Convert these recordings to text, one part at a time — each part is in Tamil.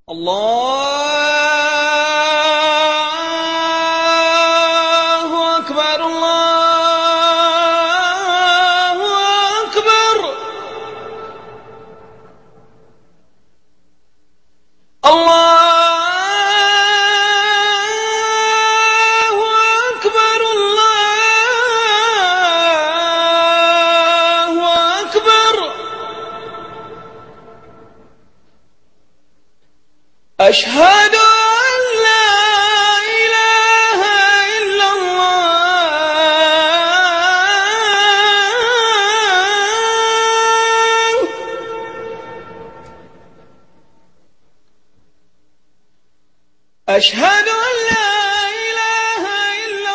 الله أكبر الله أكبر الله أكبر الله أكبر أشهد أن لا إله إلا الله أشهد أن لا إله إلا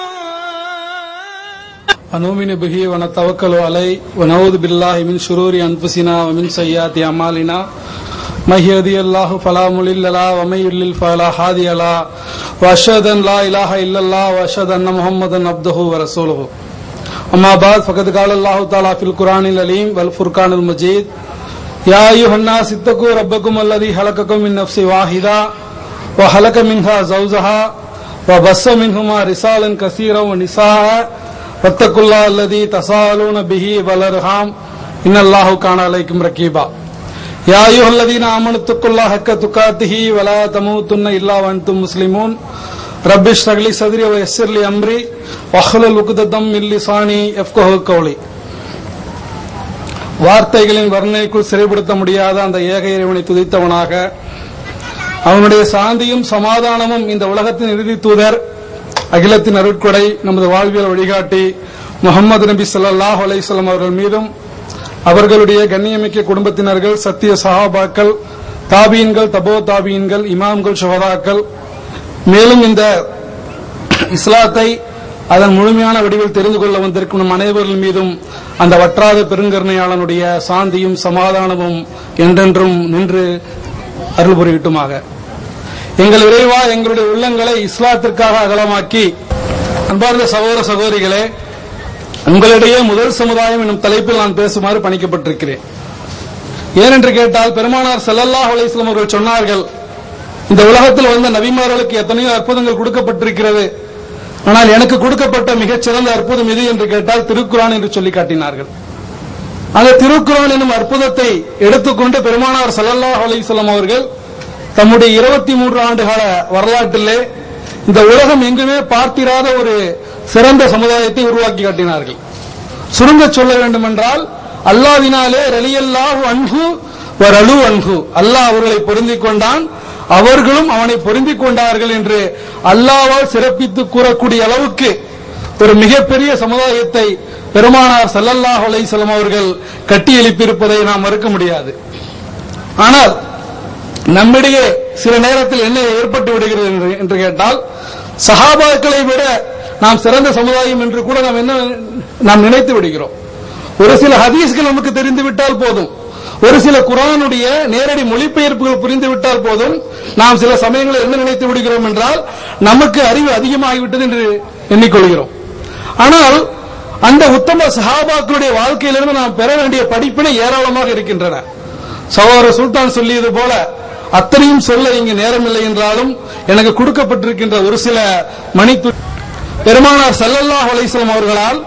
الله ونؤمن به ونتوكل عليه ونعوذ بالله من شرور أنفسنا ومن سيئات أعمالنا من يهدي الله فلا مضل له ومن يضلل فلا هادي له وأشهد أن لا إله إلا الله وأشهد أن محمدا عبده ورسوله أما بعد فقد قال الله تعالى في القرآن العليم والفرقان المجيد يا أيها الناس اتقوا ربكم الذي خلقكم من نفس واحدة وخلق منها زوجها وبص منهما رسالا كثيرا ونساء واتقوا الله الذي تساءلون به والارحام ان الله كان عليكم رقيبا يا ايها الذين امنوا اتقوا الله حق تقاته ولا تموتن الا وانتم مسلمون رب اشرح لي صدري ويسر لي امري واحلل عقدة من لساني يفقهوا قولي வார்த்தைகளின் வர்ணைக்குள் சிறைப்படுத்த முடியாத அந்த ஏக இறைவனை துதித்தவனாக அவனுடைய சாந்தியும் சமாதானமும் இந்த உலகத்தின் இறுதி தூதர் அகிலத்தின் அருட்கொடை நமது வாழ்வியல் வழிகாட்டி முகமது நபி ஸல்லல்லாஹு அலைஹி வஸல்லம் அவர்கள் மீதும் அவர்களுடைய கண்ணியமிக்க குடும்பத்தினர்கள் சத்திய சஹாபாக்கள் தாபீன்கள் தபோ தாபீன்கள் இமாம்கள் சுகதாக்கள் மேலும் இந்த இஸ்லாத்தை அதன் முழுமையான வடிவில் தெரிந்து கொள்ள வந்திருக்கும் நம் அனைவர்கள் மீதும் அந்த வற்றாத பெருங்கருணையாளனுடைய சாந்தியும் சமாதானமும் என்றென்றும் நின்று அருள் புரியட்டுமாக எங்கள் இறைவா எங்களுடைய உள்ளங்களை இஸ்லாத்திற்காக அகலமாக்கி அன்பார்ந்த சகோதர சகோதரிகளே உங்களிடையே முதல் சமுதாயம் என்னும் தலைப்பில் நான் பேசுமாறு பணிக்கப்பட்டிருக்கிறேன் ஏனென்று கேட்டால் பெருமானார் ஸல்லல்லாஹு அலைஹி வஸல்லம் அவர்கள் சொன்னார்கள் இந்த உலகத்தில் வந்த நபிமார்களுக்கு எத்தனையோ அற்புதங்கள் கொடுக்கப்பட்டிருக்கிறது ஆனால் எனக்கு கொடுக்கப்பட்ட மிகச்சிறந்த அற்புதம் எது என்று கேட்டால் திருக்குரான் என்று சொல்லி காட்டினார்கள் அந்த திருக்குரான் எனும் அற்புதத்தை எடுத்துக்கொண்டு பெருமானார் ஸல்லல்லாஹு அலைஹி வஸல்லம் அவர்கள் தம்முடைய இருபத்தி மூன்று ஆண்டுகால வரலாற்றிலே இந்த உலகம் எங்குமே பார்த்திராத ஒரு சிறந்த சமுதாயத்தை உருவாக்கி காட்டினார்கள் சுருங்க சொல்ல வேண்டுமென்றால் அல்லாவினாலே ரலியல்லாஹு அன்ஹு வரலு அன்ஹு அல்லாஹ் அவர்களை பொருந்திக் கொண்டான் அவர்களும் அவனை பொருந்திக் கொண்டார்கள் என்று அல்லாவால் சிறப்பித்து கூறக்கூடிய அளவுக்கு ஒரு மிகப்பெரிய சமுதாயத்தை பெருமானார் ஸல்லல்லாஹு அலைஹி வஸல்லம் அவர்கள் கட்டி எழுப்பியிருப்பதை நாம் மறுக்க முடியாது ஆனால் நம்மிடையே சில நேரத்தில் என்ன ஏற்பட்டு விடுகிறது என்று- என்று கேட்டால் சஹாபாக்களை விட நாம் சிறந்த சமுதாயம் என்று கூட நாம் என்ன நாம் நினைத்து விடுகிறோம் ஒரு சில ஹதீஸ்கள் நமக்கு தெரிந்து விட்டால் போதும் ஒரு சில குரானுடைய நேரடி மொழிபெயர்ப்புகள் புரிந்து விட்டால் போதும் நாம் சில சமயங்களில் என்ன நினைத்து விடுகிறோம் என்றால் நமக்கு அறிவு அதிகமாகிவிட்டது என்று எண்ணிக்கொள்கிறோம் ஆனால் அந்த உத்தம சஹாபாக்களுடைய வாழ்க்கையிலிருந்து நாம் பெற வேண்டிய படிப்பினை ஏராளமாக இருக்கின்றன சகோதரர் சுல்தான் சொல்லியது போல அத்தனையும் சொல்ல இங்கு நேரமில்லை என்றாலும் எனக்கு கொடுக்கப்பட்டிருக்கின்ற ஒரு சில மணித்து பெருமானார் ஸல்லல்லாஹு அலைஹி வஸல்லம் அவர்களால்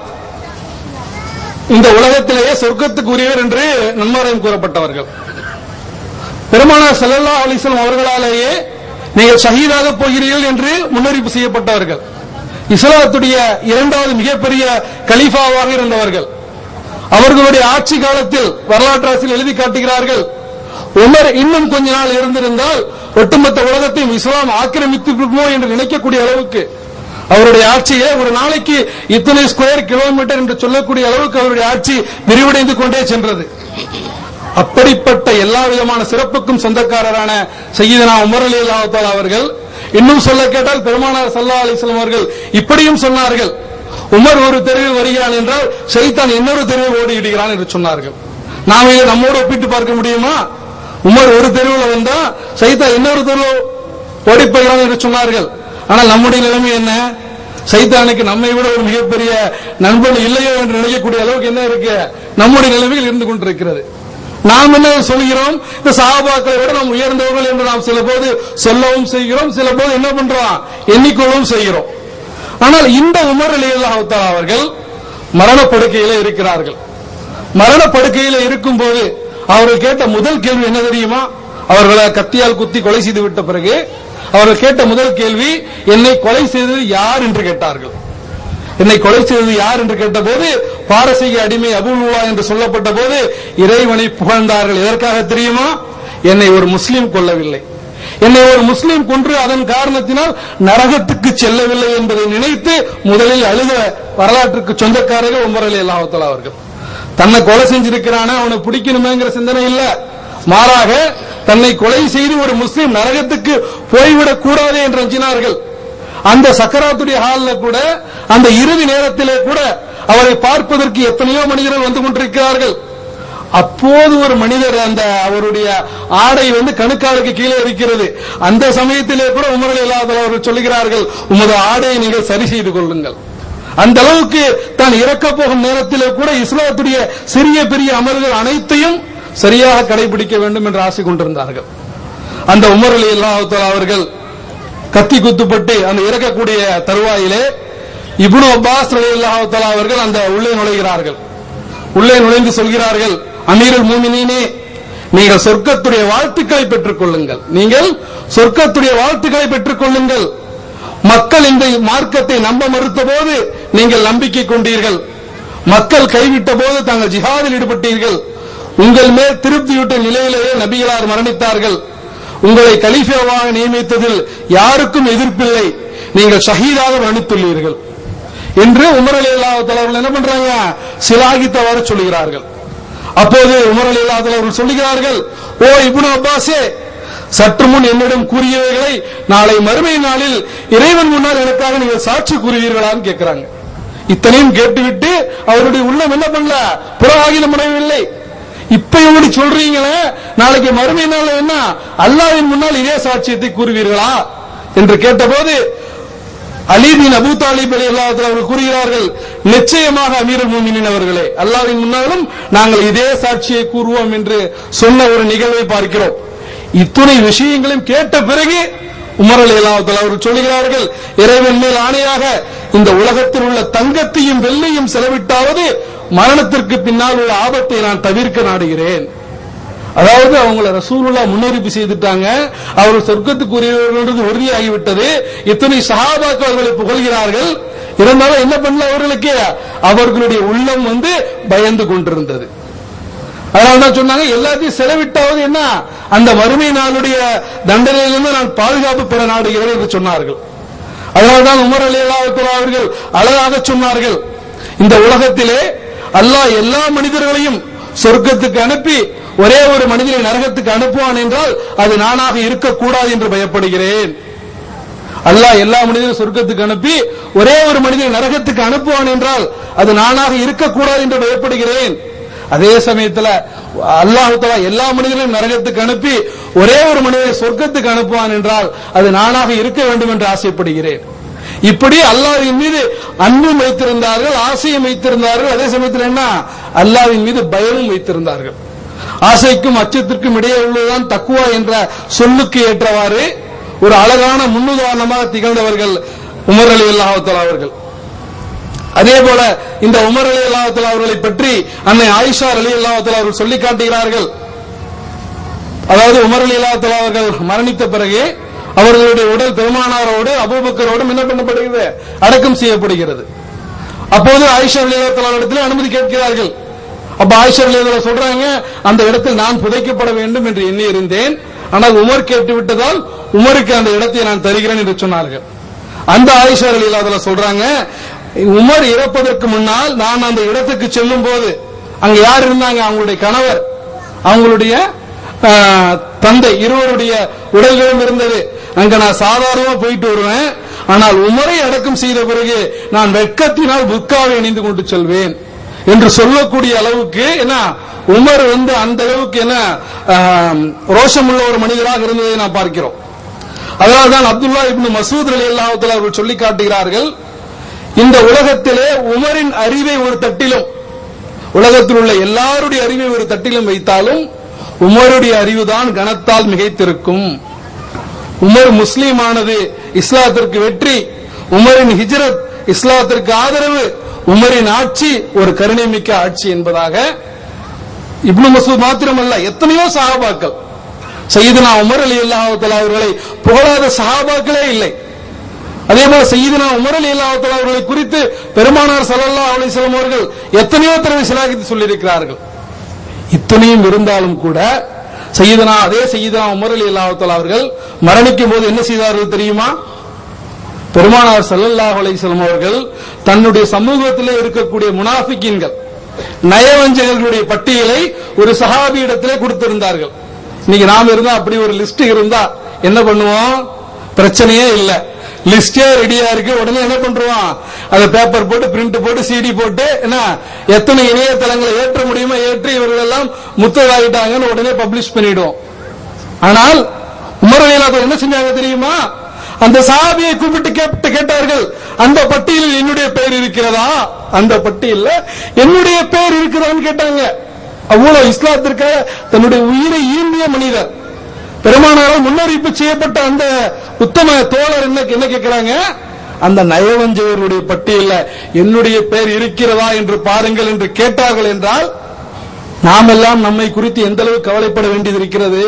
இந்த உலகத்திலேயே சொர்க்கத்துக்கு உரியவர் என்று நன்மாராயம் கூறப்பட்டவர்கள் பெருமானார் ஸல்லல்லாஹு அலைஹி வஸல்லம் அவர்களாலேயே நீங்கள் ஷஹீதாக போகிறீர்கள் என்று முன்னறிவிப்பு செய்யப்பட்டவர்கள் இஸ்லாத்துடைய இரண்டாவது மிகப்பெரிய கலீஃபாவாக இருந்தவர்கள் அவர்களுடைய ஆட்சி காலத்தில் வரலாற்று ஆசிரியர் எழுதி காட்டுகிறார்கள் உமர் இன்னும் கொஞ்ச நாள் இருந்திருந்தால் ஒட்டுமொத்த உலகத்தையும் இஸ்லாம் ஆக்கிரமித்து விடுமோ என்று நினைக்கக்கூடிய அளவுக்கு அவருடைய ஆட்சியே ஒரு நாளைக்கு இத்தனை ஸ்கொயர் கிலோமீட்டர் என்று சொல்லக்கூடிய அளவுக்கு அவருடைய ஆட்சி விரிவடைந்து கொண்டே சென்றது அப்படிப்பட்ட எல்லா விதமான சிறப்புக்கும் சொந்தக்காரரான சையீதனா உமர் அலி அல்லாஹால அவர்கள் இன்னும் சொல்ல கேட்டால் பெருமானார் சல்லா அலிஸ்லாம் அவர்கள் இப்படியும் சொன்னார்கள் உமர் ஒரு தெருவில் வருகிறான் என்றால் ஷைத்தான் இன்னொரு தெருவில் ஓடிவிடுகிறான் என்று சொன்னார்கள் நாம் இதை நம்மோடு ஒப்பிட்டு பார்க்க முடியுமா உமர் ஒரு தெருவில் வந்தா சைத்தான் இன்னொரு தெருவில் ஓடிப்போகிறான் என்று சொன்னார்கள் ஆனால் நம்முடைய நிலைமை என்ன சைத்தானுக்கு நம்மை விட ஒரு மிகப்பெரிய நண்பன் இல்லையோ என்று நினைக்கக்கூடிய அளவுக்கு என்ன இருக்கு நம்முடைய நிலைமையில் இருந்து கொண்டிருக்கிறது நாம் என்ன சொல்கிறோம் இந்த சஹாபாக்களை விட நாம் உயர்ந்தவர்கள் என்று நாம் சில போது சொல்லவும் செய்கிறோம் சில போது என்ன பண்றோம் எண்ணிக்கொள்ளவும் செய்கிறோம் ஆனால் இந்த உமர் அலி அவர்கள் மரணப்படுக்கையில இருக்கிறார்கள் மரணப்படுக்கையில இருக்கும்போது அவர்கள் கேட்ட முதல் கேள்வி என்ன தெரியுமா அவர்களை கத்தியால் குத்தி கொலை செய்து விட்ட பிறகு அவர்கள் கேட்ட முதல் கேள்வி என்னை கொலை செய்தது யார் என்று கேட்டார்கள் என்னை கொலை செய்தது யார் என்று கேட்டபோது பாரசீக அடிமை அபுல்வா என்று சொல்லப்பட்ட போது இறைவனை புகழ்ந்தார்கள் எதற்காக தெரியுமா என்னை ஒரு முஸ்லீம் கொல்லவில்லை என்னை ஒரு முஸ்லீம் கொன்று அதன் காரணத்தினால் நரகத்துக்கு செல்லவில்லை என்பதை நினைத்து முதலில் அழுத வரலாற்றுக்கு சொந்தக்காரர்கள் உமர் அலி அல்லாஹால அவர்கள் தன்னை கொலை செஞ்சிருக்கிறான அவனை பிடிக்கணுமேங்கிற சிந்தனை இல்ல மாறாக தன்னை கொலை செய்து ஒரு முஸ்லீம் நரகத்துக்கு போய்விடக் கூடாது என்று அஞ்சினார்கள் அந்த சக்கராத்துடைய ஹால்ல கூட அந்த இறுதி நேரத்திலே கூட அவரை பார்ப்பதற்கு எத்தனையோ மனிதர்கள் வந்து கொண்டிருக்கிறார்கள் அப்போது ஒரு மனிதர் அந்த அவருடைய ஆடை வந்து கணுக்காலுக்கு கீழே இருக்கிறது அந்த சமயத்திலே கூட உமர்கள் இல்லாத அவர்கள் சொல்லுகிறார்கள் உமது ஆடையை நீங்கள் சரி செய்து கொள்ளுங்கள் அந்த அளவுக்கு தான் இறக்க போகும் நேரத்திலே கூட இஸ்லாத்துடைய சிறிய பெரிய அமல்கள் அனைத்தையும் சரியாக கடைபிடிக்க வேண்டும் என்று ஆசை கொண்டிருந்தார்கள் அந்த உமர் அலி அவர்கள் கத்தி குத்துப்பட்டு அந்த இறக்கக்கூடிய தருவாயிலே இப்னு அப்பாஸ் ரலியல்லாஹு அவர்கள் அந்த உள்ளே நுழைகிறார்கள் உள்ளே நுழைந்து சொல்கிறார்கள் அமீருல் மூமினீனே நீங்கள் சொர்க்கத்துடைய வாழ்த்துக்களை பெற்றுக் கொள்ளுங்கள் நீங்கள் சொர்க்கத்துடைய வாழ்த்துக்களை பெற்றுக் கொள்ளுங்கள் மக்கள் இந்த மார்க்கத்தை நம்ப மறுத்த போது நீங்கள் நம்பிக்கை கொண்டீர்கள் மக்கள் கைவிட்ட போது தாங்கள் ஜிஹாதில் ஈடுபட்டீர்கள் உங்கள் மேல் திருப்தியுட்ட நிலையிலேயே நபிகளார் மரணித்தார்கள் உங்களை கலீஃபாவாக நியமித்ததில் யாருக்கும் எதிர்ப்பில்லை நீங்கள் ஷஹீதாக மரணித்துள்ளீர்கள் என்று உமர் அலி அவர்கள் என்ன பண்றாங்க சிலாகித்தவாறு சொல்லுகிறார்கள் அப்போது உமர் அலி அவர்கள் சொல்லுகிறார்கள் ஓ இப்னு அப்பாஸே சற்று முன் என்னிடம் கூறியவைகளை நாளை மறுமை நாளில் இறைவன் முன்னால் எனக்காக நீங்கள் சாட்சி கூறுவீர்களான்னு கேட்கிறாங்க இத்தனையும் கேட்டுவிட்டு அவருடைய உள்ளம் என்ன பண்ணல புறவாகிலம் அடையவில்லை இப்ப இப்படி சொல்றீங்களே நாளைக்கு மறுமை நாள் என்ன அல்லாவின் முன்னால் இதே சாட்சியத்தை கூறுவீர்களா என்று கேட்டபோது அலி பின் அபு தாலிப் அலி அல்லாஹ் அவர்கள் கூறுகிறார்கள் நிச்சயமாக அமீருல் மூமினின் அவர்களே அல்லாவின் முன்னாலும் நாங்கள் இதே சாட்சியை கூறுவோம் என்று சொன்ன ஒரு நிகழ்வை பார்க்கிறோம் இத்துணை விஷயங்களையும் கேட்ட பிறகு உமர் அலி அல்லாஹ் அவர்கள் சொல்லுகிறார்கள் இறைவன் மேல் ஆணையாக இந்த உலகத்தில் உள்ள தங்கத்தையும் வெள்ளையும் செலவிட்டாவது மரணத்திற்கு பின்னால் உள்ள ஆபத்தை நான் தவிர்க்க நாடுகிறேன் அதாவது அவங்கள ரசூலுல்லா முன்னறிப்பு செய்துட்டாங்க அவர் சொர்க்கத்துக்குரியவர்களுக்கு உறுதியாகிவிட்டது இத்தனை சஹாபாக்கள் அவர்களை புகழ்கிறார்கள் இருந்தாலும் என்ன பண்ணல அவர்களுக்கு அவர்களுடைய உள்ளம் வந்து பயந்து கொண்டிருந்தது அதனால்தான் சொன்னாங்க எல்லாத்தையும் செலவிட்டாவது என்ன அந்த வறுமை நாளுடைய தண்டனையிலிருந்து நான் பாதுகாப்பு பெற நாடுகிறேன் என்று சொன்னார்கள் அதனால்தான் உமர் அலி அல்லாஹ் அவர்கள் அழகாக சொன்னார்கள் இந்த உலகத்திலே அல்லாஹ் எல்லா மனிதர்களையும் சொர்க்கத்துக்கு அனுப்பி ஒரே ஒரு மனிதனை நரகத்துக்கு அனுப்புவான் என்றால் அது நானாக இருக்கக்கூடாது என்று பயப்படுகிறேன் அல்லாஹ் எல்லா மனிதரும் சொர்க்கத்துக்கு அனுப்பி ஒரே ஒரு மனிதனை நரகத்துக்கு அனுப்புவான் என்றால் அது நானாக இருக்கக்கூடாது என்று பயப்படுகிறேன் அதே சமயத்தில் அல்லாஹு தலா எல்லா மனிதர்களையும் நரகத்துக்கு அனுப்பி ஒரே ஒரு மனிதனை சொர்க்கத்துக்கு அனுப்புவான் என்றால் அது நானாக இருக்க வேண்டும் என்று ஆசைப்படுகிறேன் இப்படி அல்லாஹ்வின் மீது அன்பும் வைத்திருந்தார்கள் ஆசையும் வைத்திருந்தார்கள் அதே சமயத்தில் என்ன அல்லாஹ்வின் மீது பயமும் வைத்திருந்தார்கள் ஆசைக்கும் அச்சத்திற்கும் இடையே உள்ளதுதான் தக்குவா என்ற சொல்லுக்கு ஏற்றவாறு ஒரு அழகான முன்னுதாரணமாக திகழ்ந்தவர்கள் உமர் அலி அல்லாஹால அவர்கள் அதே போல இந்த உமர் அலி அல்லாஹால அவர்களை பற்றி அன்னை ஆயிஷா அலி அல்லாஹால அவர்கள் சொல்லி காட்டுகிறார்கள் அதாவது உமர் அலி அல்லாஹால அவர்கள் மரணித்த பிறகு அவர்களுடைய உடல் பெருமானாரோடு அபூபக்கரோடும் என்ன பண்ணப்படுகிறது அடக்கம் செய்யப்படுகிறது அப்போது ஆயிஷா அலி அல்லாஹால இடத்தில் அனுமதி கேட்கிறார்கள் அப்ப ஆயிஷா அலி அல்லாஹ் சொல்றாங்க அந்த இடத்தில் நான் புதைக்கப்பட வேண்டும் என்று எண்ணி இருந்தேன் ஆனால் உமர் கேட்டு விட்டதால் உமருக்கு அந்த இடத்தை நான் தருகிறேன் என்று சொன்னார்கள் அந்த ஆயிஷா அலி அல்லாஹ் சொல்றாங்க உமர் இறப்பதற்கு முன்னால் நான் அந்த இடத்துக்கு செல்லும் போது அங்க யார் இருந்தாங்க அவங்களுடைய கணவர் அவங்களுடைய ஆஹ், தந்தை இருவருடைய உடல்களும் இருந்தது அங்க நான் சாதாரணமா போயிட்டு வருவேன் ஆனால் உமரை அடக்கம் செய்த பிறகு நான் வெட்கத்தினால் புக்காவை அணிந்து கொண்டு செல்வேன் என்று சொல்லக்கூடிய அளவுக்கு என்ன உமர் வந்து அந்த அளவுக்கு என்ன ஆஹ், ரோஷமுள்ள ஒரு மனிதராக இருந்ததை நான் பார்க்கிறோம் அதனால்தான் அப்துல்லா இப்னு மசூத் அலி அல்லாஹ் அவர்கள் சொல்லி காட்டுகிறார்கள் இந்த உலகத்திலே உமரின் அறிவை ஒரு தட்டிலும் உலகத்தில் உள்ள எல்லாருடைய அறிவை ஒரு தட்டிலும் வைத்தாலும் உமருடைய அறிவுதான் கனத்தால் மிகைத்திருக்கும் உமர் முஸ்லீமானது இஸ்லாத்திற்கு வெற்றி உமரின் ஹிஜ்ரத் இஸ்லாத்திற்கு ஆதரவு உமரின் ஆட்சி ஒரு கருணை மிக்க ஆட்சி என்பதாக இப்னு மசூத் மாத்திரமல்ல எத்தனையோ சஹாபாக்கள் சையதுனா உமர் அலி அல்லாஹால அவர்களை புகழாத சஹாபாக்களே இல்லை அதே போல சையதுனா உமர் அலி அல்லாஹால அவர்களை குறித்து பெருமானார் ஸல்லல்லாஹு அலைஹி வஸல்லம் அவர்கள் எத்தனையோ தடவை சிலாகித்து சொல்லியிருக்கிறார்கள் இத்தனையும் இருந்தாலும் கூட சையதுனா அதே சையதுனா உமர் அலி அல்லாஹால அவர்கள் மரணிக்கும் போது என்ன செய்தார்கள் தெரியுமா பெருமானார் ஸல்லல்லாஹு அலைஹி வஸல்லம் அவர்கள் தன்னுடைய சமூகத்திலே இருக்கக்கூடிய முனாஃபிக்கீன்கள் நயவஞ்சகர்களுடைய பட்டியலை ஒரு சஹாபியிடத்திலே கொடுத்திருந்தார்கள் இன்னைக்கு நாம இருந்தா அப்படி ஒரு லிஸ்ட் இருந்தா என்ன பண்ணுவோம் பிரச்சனையே இல்ல லிஸ்டே ரெடியா இருக்கு உடனே என்ன பண்றோம் அதை பேப்பர் போட்டு பிரிண்ட் போட்டு சிடி போட்டு என்ன எத்தனை இணையதளங்களை ஏற்ற முடியுமோ ஏற்றி இவர்கள் எல்லாம் முத்ததாகிட்டாங்கன்னு உடனே பப்ளிஷ் பண்ணிடுவோம் ஆனால் உமர் அலிலாத்தர் என்ன செஞ்சாங்க தெரியுமா அந்த சாபியை கூப்பிட்டு கேட்டு கேட்டார்கள் அந்த பட்டியலில் என்னுடைய பெயர் இருக்கிறதா அந்த பட்டியல்ல என்னுடைய பெயர் இருக்கிறதான்னு கேட்டாங்க அவ்வளவு இஸ்லாத்திற்காக தன்னுடைய உயிரை ஈண்டிய மனிதர் பெருமானாரால் முன்னறிவிப்பு செய்யப்பட்ட அந்த உத்தம தோழர் என்ன என்ன கேட்கிறாங்க அந்த நயவஞ்சகருடைய பட்டியல்ல என்னுடைய பெயர் இருக்கிறதா என்று பாருங்கள் என்று கேட்டார்கள் என்றால் நாம் எல்லாம் நம்மை குறித்து எந்த அளவு கவலைப்பட வேண்டியது இருக்கிறது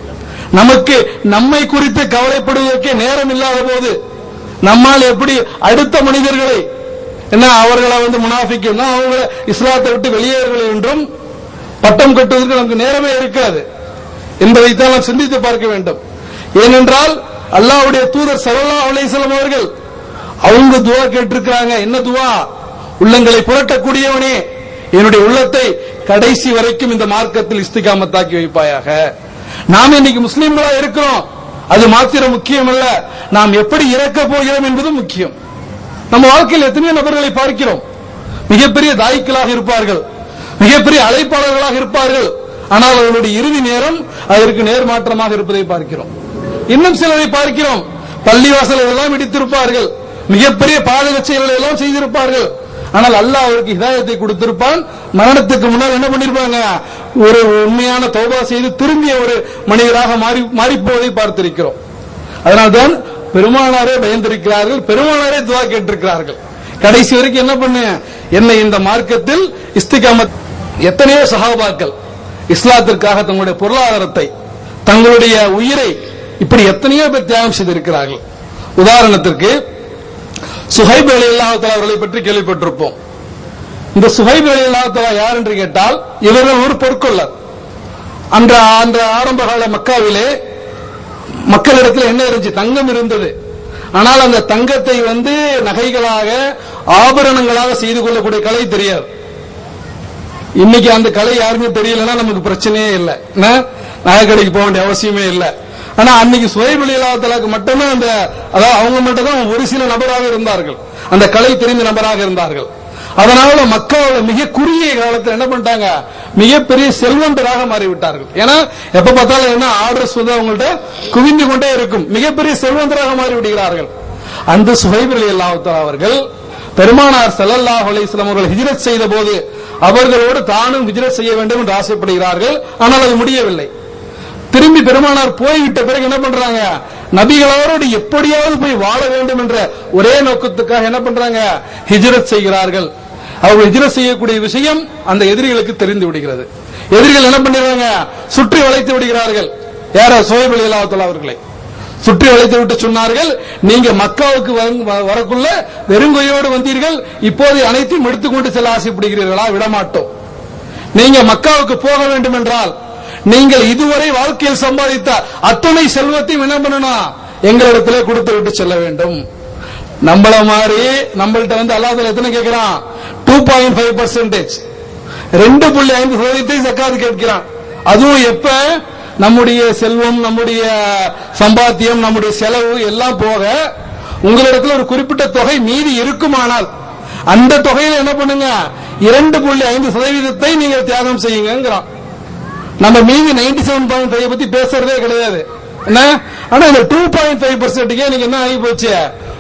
நமக்கு நம்மை குறித்து கவலைப்படுவதற்கே நேரம் இல்லாத போது நம்மால் எப்படி அடுத்த மனிதர்களை என்ன அவர்களை வந்து முனாஃபிக்கும் அவங்கள இஸ்லாத்தை விட்டு வெளியேறுகள் என்றும் பட்டம் கட்டுவதற்கு நமக்கு நேரமே இருக்காது என்பதைத்தான் நாம் சிந்தித்து பார்க்க வேண்டும் ஏனென்றால் அல்லாஹ்வுடைய தூதர் ஸல்லல்லாஹு அலைஹி வஸல்லம் அவர்கள் அவங்க துவா கேட்டிருக்கிறாங்க என்ன துவா உள்ளங்களை புரட்டக்கூடியவனே என்னுடைய உள்ளத்தை கடைசி வரைக்கும் இந்த மார்க்கத்தில் இஸ்திகாமத்தாக்கி வைப்பாயாக நாம் இன்னைக்கு முஸ்லிம்களா இருக்கிறோம் அது மாத்திரம் முக்கியம் அல்ல நாம் எப்படி இறக்க போகிறோம் என்பது முக்கியம் நம்ம வாழ்க்கையில் எத்தனையோ நபர்களை பார்க்கிறோம் மிகப்பெரிய தாய்க்களாக இருப்பார்கள் மிகப்பெரிய அழைப்பாளர்களாக இருப்பார்கள் ஆனால் அவர்களுடைய இறுதி நேரம் அதற்கு நேர்மாற்றமாக இருப்பதை பார்க்கிறோம் இன்னும் சிலரை பார்க்கிறோம் பள்ளிவாசலை எல்லாம் இடித்திருப்பார்கள் மிகப்பெரிய பாதக செயல்களை எல்லாம் செய்திருப்பார்கள் ஆனால் அல்லாஹ் அவருக்கு ஹிதாயத்தை கொடுத்திருப்பான் மரணத்துக்கு முன்னால் என்ன பண்ணிருப்பாங்க ஒரு உண்மையான தௌபா செய்து திரும்பிய ஒரு மனிதராக மாறி மாறிப்போவதை பார்த்திருக்கிறோம் அதனால்தான் பெருமானாரே பயந்திருக்கிறார்கள் பெருமானாரே துவா கேட்டிருக்கிறார்கள் கடைசி வரைக்கும் என்ன பண்ண என்னை இந்த மார்க்கத்தில் இஸ்திகாமத் எத்தனையோ சஹாபாக்கள் இஸ்லாத்திற்காக தங்களுடைய பொருளாதாரத்தை தங்களுடைய உயிரை இப்படி எத்தனையோ பேர் தியாகம் செய்திருக்கிறார்கள் உதாரணத்திற்கு சுஹைப் அலி அல்லாஹால அவர்களை பற்றி கேள்விப்பட்டிருப்போம் இந்த சுஹைப் அலி அல்லாஹால யார் என்று கேட்டால் இவர்கள் ஒரு பொற்கொள்ளர் அந்த அந்த ஆரம்ப கால மக்காவிலே மக்களிடத்தில் என்ன இருந்துச்சு தங்கம் இருந்தது ஆனால் அந்த தங்கத்தை வந்து நகைகளாக ஆபரணங்களாக செய்து கொள்ளக்கூடிய கலை தெரியாது இன்னைக்கு அந்த கலை யாருமே தெரியலன்னா நமக்கு பிரச்சனையே இல்லை என்ன? நகை கடைக்கு போக வேண்டிய அவசியமே இல்லை ஆனா அன்னைக்கு சுயபலி இல்லாதலாக்கு மட்டுமே அந்த அதாவது அவங்க மட்டும் தான் ஒரு சில நபராக இருந்தார்கள் அந்த கலை தெரிந்த நபராக இருந்தார்கள் அதனால மக்கள் மிக குறுகிய காலத்தில் என்ன பண்ணிட்டாங்க மிகப்பெரிய செல்வந்தராக மாறிவிட்டார்கள் ஏன்னா எப்ப பார்த்தாலும் என்ன ஆர்டர்ஸ் வந்து அவங்கள்ட்ட குவிந்து கொண்டே இருக்கும் மிகப்பெரிய செல்வந்தராக மாறி விடுகிறார்கள் அந்த சுஹைபலி அல்லாஹ் அவர்கள் பெருமானார் ஸல்லல்லாஹு அலைஹி வஸல்லம் அவர்கள் ஹிஜ்ரத் செய்த போது அவர்களோடு தானும் ஹிஜ்ரத் செய்ய வேண்டும் என்று ஆசைப்படுகிறார்கள் ஆனால் அது முடியவில்லை திரும்பி பெருமானார் போய்விட்ட பிறகு என்ன பண்றாங்க நபிகளோடு எப்படியாவது போய் வாழ வேண்டும் என்ற ஒரே நோக்கத்துக்காக என்ன பண்றாங்க ஹிஜ்ரத் செய்கிறார்கள் அவர்கள் ஹிஜ்ரத் செய்யக்கூடிய விஷயம் அந்த எதிரிகளுக்கு தெரிந்து விடுகிறது எதிரிகள் என்ன பண்ணிடுறாங்க சுற்றி வளைத்து விடுகிறார்கள் யார சோயப் அலி அல்லாஹ் அவர்களை சுற்றி வளைத்து விட்டு சொன்னார்கள் நீங்க மக்காவுக்கு வந்து- வ- வரக்குள்ள வெறுங்கையோடு வந்தீர்கள் இப்போது அனைத்தையும் எடுத்துக்கொண்டு செல்ல ஆசைப்படுகிறீர்களா விடமாட்டோம் நீங்க மக்காவுக்கு போக வேண்டும் என்றால் நீங்கள் இதுவரை வாழ்க்கையில் சம்பாதித்த அத்தனை செல்வத்தையும் என்ன பண்ணணும் எங்களிடத்திலே கொடுத்து விட்டு செல்ல வேண்டும் நம்மள மாதிரி நம்மள்ட்ட வந்து அல்லாஹ் எத்தனை கேட்கிறான் டூ பாயிண்ட் ஃபைவ் பர்சன்டேஜ் ரெண்டு புள்ளி ஐந்து சதவீதத்தை ஜக்காத்து கேட்கிறான் அதுவும் எப்ப நம்முடைய செல்வம் நம்முடைய சம்பாத்தியம் நம்முடைய செலவு எல்லாம் போக உங்களிடத்துல ஒரு குறிப்பிட்ட தொகை மீதி இருக்குமானால் அந்த தொகையில என்ன பண்ணுங்க இரண்டு புள்ளி ஐந்து சதவீதத்தை நீங்கள் தியாகம் செய்யுங்கிறான் நம்ம மீதி நைன்டி செவன் பாயிண்ட் ஃபைவ் பத்தி பேசுறதே கிடையாது என்ன ஆனா இந்த டூ பாயிண்ட் ஃபைவ் பர்சன்ட்டுக்கே நீங்க என்ன ஆகி போச்சு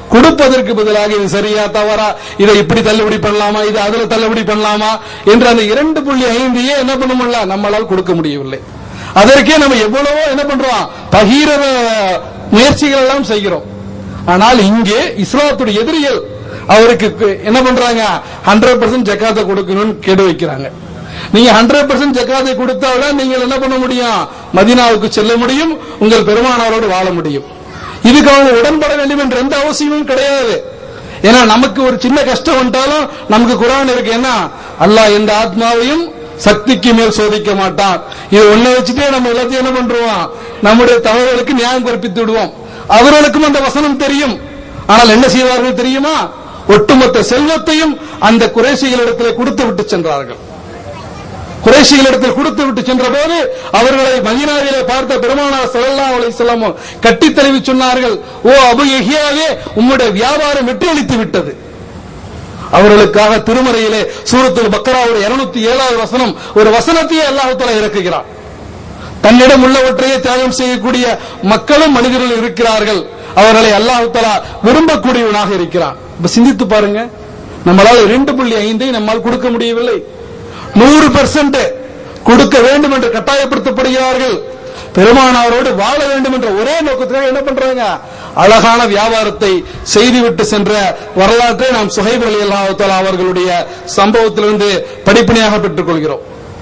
கொடுப்பதற்கு பதிலாக இது சரியா தவறா இதை இப்படி தள்ளுபடி பண்ணலாமா இது அதுல தள்ளுபடி பண்ணலாமா என்று அந்த இரண்டு புள்ளி ஐந்தையே என்ன பண்ண முடியல நம்மளால் கொடுக்க முடியவில்லை அதற்கே நம்ம எவ்வளவோ என்ன பண்றோம் பகீர முயற்சிகள் எல்லாம் செய்கிறோம் ஆனால் இங்கே இஸ்லாத்துடைய எதிரிகள் அவருக்கு கு- என்ன பண்றாங்க ஹண்ட்ரட் பர்சன்ட் ஜக்காத்தை கொடுக்கணும்னு கெடு வைக்கிறாங்க நீங்க ஹண்ட்ரட் பர்சன்ட் ஜக்காத்தை கொடுத்தால்தான் நீங்கள் என்ன பண்ண முடியும் மதீனாவுக்கு செல்ல முடியும் உங்கள் பெருமானாரோடு வாழ முடியும் இதுக்கு அவங்க உடன்பட வேண்டும் என்ற எந்த அவசியமும் கிடையாது ஏன்னா நமக்கு ஒரு சின்ன கஷ்டம் வந்துட்டாலும் நமக்கு குரான் இருக்கு என்ன அல்லாஹ் எந்த ஆத்மாவையும் சக்திக்கு மேல் சோதிக்க மாட்டான் இது ஒண்ணு வச்சுட்டே நம்ம எல்லாத்தையும் என்ன பண்றோம் நம்முடைய தவறுகளுக்கு நியாயம் கற்பித்து விடுவோம் அவர்களுக்கும் அந்த வசனம் தெரியும் ஆனால் என்ன செய்வார்கள் தெரியுமா ஒட்டுமொத்த செல்வத்தையும் அந்த குறைசிகளிடத்தில் கொடுத்து விட்டு சென்றார்கள் குறைஷிகளிடத்தில் கொடுத்து விட்டு சென்ற போது அவர்களை மதீனாவிலே பார்த்த பெருமானார் ஸல்லல்லாஹு அலைஹி வஸல்லம் கட்டி தழுவி சொன்னார்கள் ஓ அபு யஹ்யாவே உம்முடைய வியாபாரம் வெற்றியளித்து விட்டது அவர்களுக்காக திருமறையிலே சூரத்துல் பக்கராவுடைய 207 ஏழாவது வசனம் ஒரு வசனத்தையே அல்லாஹ் தஆலா இறக்குகிறார் தன்னிடம் உள்ளவற்றையே தியாகம் செய்யக்கூடிய மக்களும் மனிதர்கள் இருக்கிறார்கள் அவர்களை அல்லாஹ் தஆலா விரும்பக்கூடியவனாக இருக்கிறான் இப்ப சிந்தித்து பாருங்க நம்மளால இரண்டு புள்ளி ஐந்தை நம்மால் கொடுக்க முடியவில்லை நூறு பெர்சென்ட் கொடுக்க வேண்டும் என்று கட்டாயப்படுத்தப்படுகிறார்கள் பெருமானாரோடு வாழ வேண்டும் என்ற ஒரே நோக்கத்துக்காக என்ன பண்றாங்க அழகான வியாபாரத்தை செய்துவிட்டு சென்ற வரலாற்றை நாம் சுஹைப் அலி அல்லாஹ் அவர்களுடைய சம்பவத்திலிருந்து படிப்பினையாக பெற்றுக் கொள்கிறோம்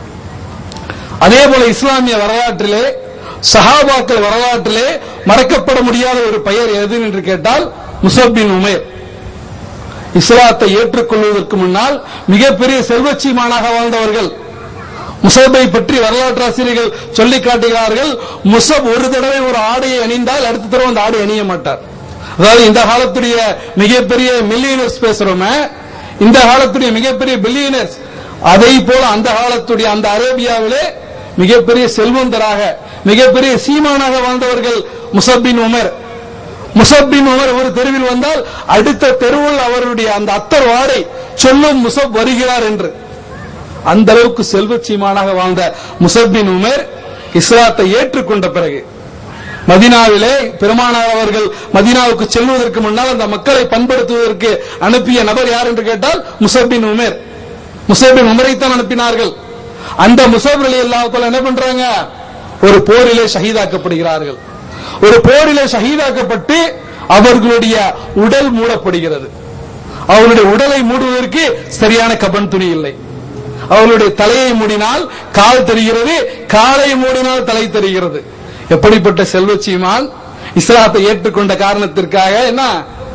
அதே போல இஸ்லாமிய வரலாற்றிலே சஹாபாக்கள் வரலாற்றிலே மறக்கப்பட முடியாத ஒரு பெயர் எது என்று கேட்டால் முசப்பின் உமேர் இஸ்லாத்தை ஏற்றுக்கொள்வதற்கு முன்னால் மிகப்பெரிய செல்வச்சீமானாக வாழ்ந்தவர்கள் முசபை பற்றி வரலாற்று ஆசிரியர்கள் சொல்லி காட்டுகிறார்கள் முசப் ஒரு தடவை ஒரு ஆடையை அணிந்தால் அடுத்த தடவை அந்த ஆடை அணிய மாட்டார் அதாவது இந்த காலத்துடைய மிகப்பெரிய மில்லியனர்ஸ் பேசுறோமே இந்த காலத்துடைய மிகப்பெரிய பில்லியனர்ஸ் அதை போல அந்த காலத்துடைய அந்த அரேபியாவிலே மிகப்பெரிய செல்வந்தராக மிகப்பெரிய சீமானாக வாழ்ந்தவர்கள் முசப்பின் உமர் முசப்பின் உமர் ஒரு தெருவில் வந்தால் அடுத்த தெருவில் அவருடைய அந்த அத்தர் வாடை சொல்லும் முசப் வருகிறார் என்று அந்த அளவுக்கு செல்வச் சீமானாக வாழ்ந்த முசப்பின் உமர் இஸ்லாத்தை ஏற்றுக்கொண்ட பிறகு மதீனாவிலே பெருமானார் அவர்கள் மதீனாவுக்கு செல்வதற்கு முன்னால் அந்த மக்களை பண்படுத்துவதற்கு அனுப்பிய நபர் யார் என்று கேட்டால் முசப்பின் உமர் முசப்பின் உமரைத்தான் அனுப்பினார்கள் அந்த முசப் அலி அல்லாஹ் என்ன பண்றாங்க ஒரு போரிலே ஷஹீதாக்கப்படுகிறார்கள் ஒரு போரிலே ஷஹீதாக்கப்பட்டு அவர்களுடைய உடல் மூடப்படுகிறது அவர்களுடைய உடலை மூடுவதற்கு சரியான கபன் துணி இல்லை அவர்களுடைய தலையை மூடினால் கால் தெரிகிறது காலை மூடினால் தலை தெரிகிறது எப்படிப்பட்ட செல்வச்சிமான் இஸ்லாத்தை ஏற்றுக்கொண்ட காரணத்திற்காக என்ன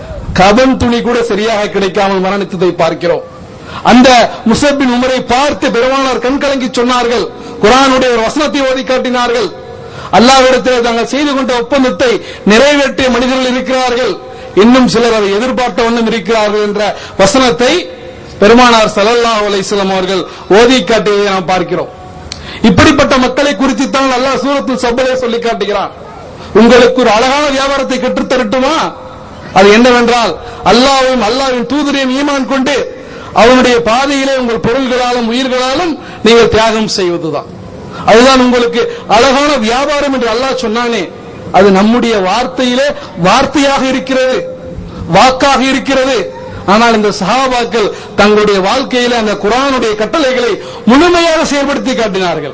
கபன் துணி கூட சரியாக கிடைக்காமல் மரணித்ததை பார்க்கிறோம் அந்த முசப்பின் உமரை பார்த்து பெருமானார் கண்கலங்கி சொன்னார்கள் குரானுடைய ஒரு வசனத்தை ஓதி காட்டினார்கள் அல்லாஹ்விடத்தில் தாங்கள் செய்து கொண்ட ஒப்பந்தத்தை நிறைவேற்றிய மனிதர்கள் இருக்கிறார்கள் இன்னும் சிலர் அதை எதிர்பார்த்த வண்ணம் இருக்கிறார்கள் என்ற வசனத்தை பெருமானார் ஸல்லல்லாஹு அலைஹி வஸல்லம் அவர்கள் ஓதி காட்டியதை நாம் பார்க்கிறோம் இப்படிப்பட்ட மக்களை குறித்து தான் அல்லாஹ் சூரத்துல் சப்பலே சொல்லி காட்டுகிறான் உங்களுக்கு ஒரு அழகான வியாபாரத்தை கற்றுத் தரட்டுமா அது என்னவென்றால் அல்லாஹ்வையும் அல்லாஹ்வின் தூதரையும் ஈமான் கொண்டு அவனுடைய பாதையிலே உங்கள் பொருள்களாலும் உயிர்களாலும் நீங்கள் தியாகம் செய்வதுதான் அதுதான் உங்களுக்கு அழகான வியாபாரம் என்று அல்லாஹ் சொன்னானே அது நம்முடைய வார்த்தையிலே வார்த்தையாக இருக்கிறது வாக்காக இருக்கிறது ஆனால் இந்த சஹாபாக்கள் தங்களுடைய வாழ்க்கையில அந்த குரானுடைய கட்டளைகளை முழுமையாக செயல்படுத்தி காட்டினார்கள்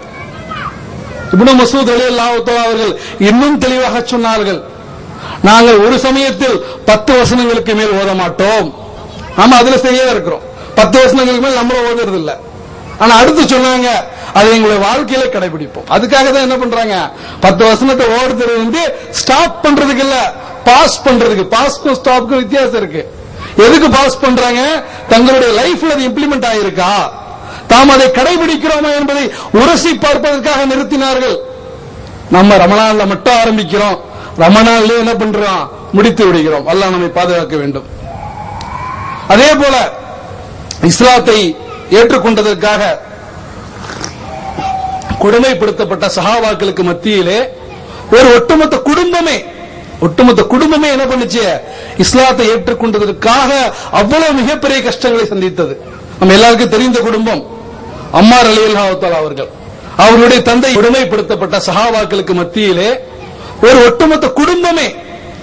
இப்னு மசூத் அலி அவர்கள் இன்னும் தெளிவாக சொன்னார்கள் நாங்கள் ஒரு சமயத்தில் பத்து வசனங்களுக்கு மேல் ஓத மாட்டோம் நாம அதுல சரியா இருக்கிறோம் பத்து வசனங்களுக்கு மேல் நம்மளும் ஓதுறது இல்ல ஆனா அடுத்து சொன்னாங்க அதை எங்களுடைய வாழ்க்கையில கடைபிடிப்போம் அதுக்காக தான் என்ன பண்றாங்க பத்து வசனத்தை ஓடுறது வந்து ஸ்டாப் பண்றதுக்கு இல்ல பாஸ் பண்றதுக்கு பாஸ்க்கும் ஸ்டாப்க்கும் வித்தியாசம் இருக்கு எதுக்கு பாஸ் பண்றாங்க தங்களுடைய லைஃப்ல அது இம்ப்ளிமெண்ட் ஆயிருக்கா தாம் அதை கடைபிடிக்கிறோமா என்பதை உரசி பார்ப்பதற்காக நிறுத்தினார்கள் நம்ம ரமணான்ல மட்டும் ஆரம்பிக்கிறோம் ரமணான்ல என்ன பண்றோம் முடித்து விடுகிறோம் அல்லாஹ் நம்மை பாதுகாக்க வேண்டும் அதே போல இஸ்லாத்தை ஏற்றுக்கொண்டதற்காக கொடுமைப்படுத்தப்பட்ட சஹாபாக்களுக்கு மத்தியிலே ஒரு ஒட்டுமொத்த குடும்பமே ஒட்டுமொத்த குடும்பமே என்ன பண்ணுச்சு இஸ்லாத்தை ஏற்றுக்கொண்டதற்காக அவ்வளவு மிகப்பெரிய கஷ்டங்களை சந்தித்தது நம்ம எல்லாருக்கும் தெரிந்த குடும்பம் அம்மார் அலி அல்லாஹால அவர்கள் அவர்களுடைய தந்தை கொடுமைப்படுத்தப்பட்ட சஹாபாக்களுக்கு மத்தியிலே ஒரு ஒட்டுமொத்த குடும்பமே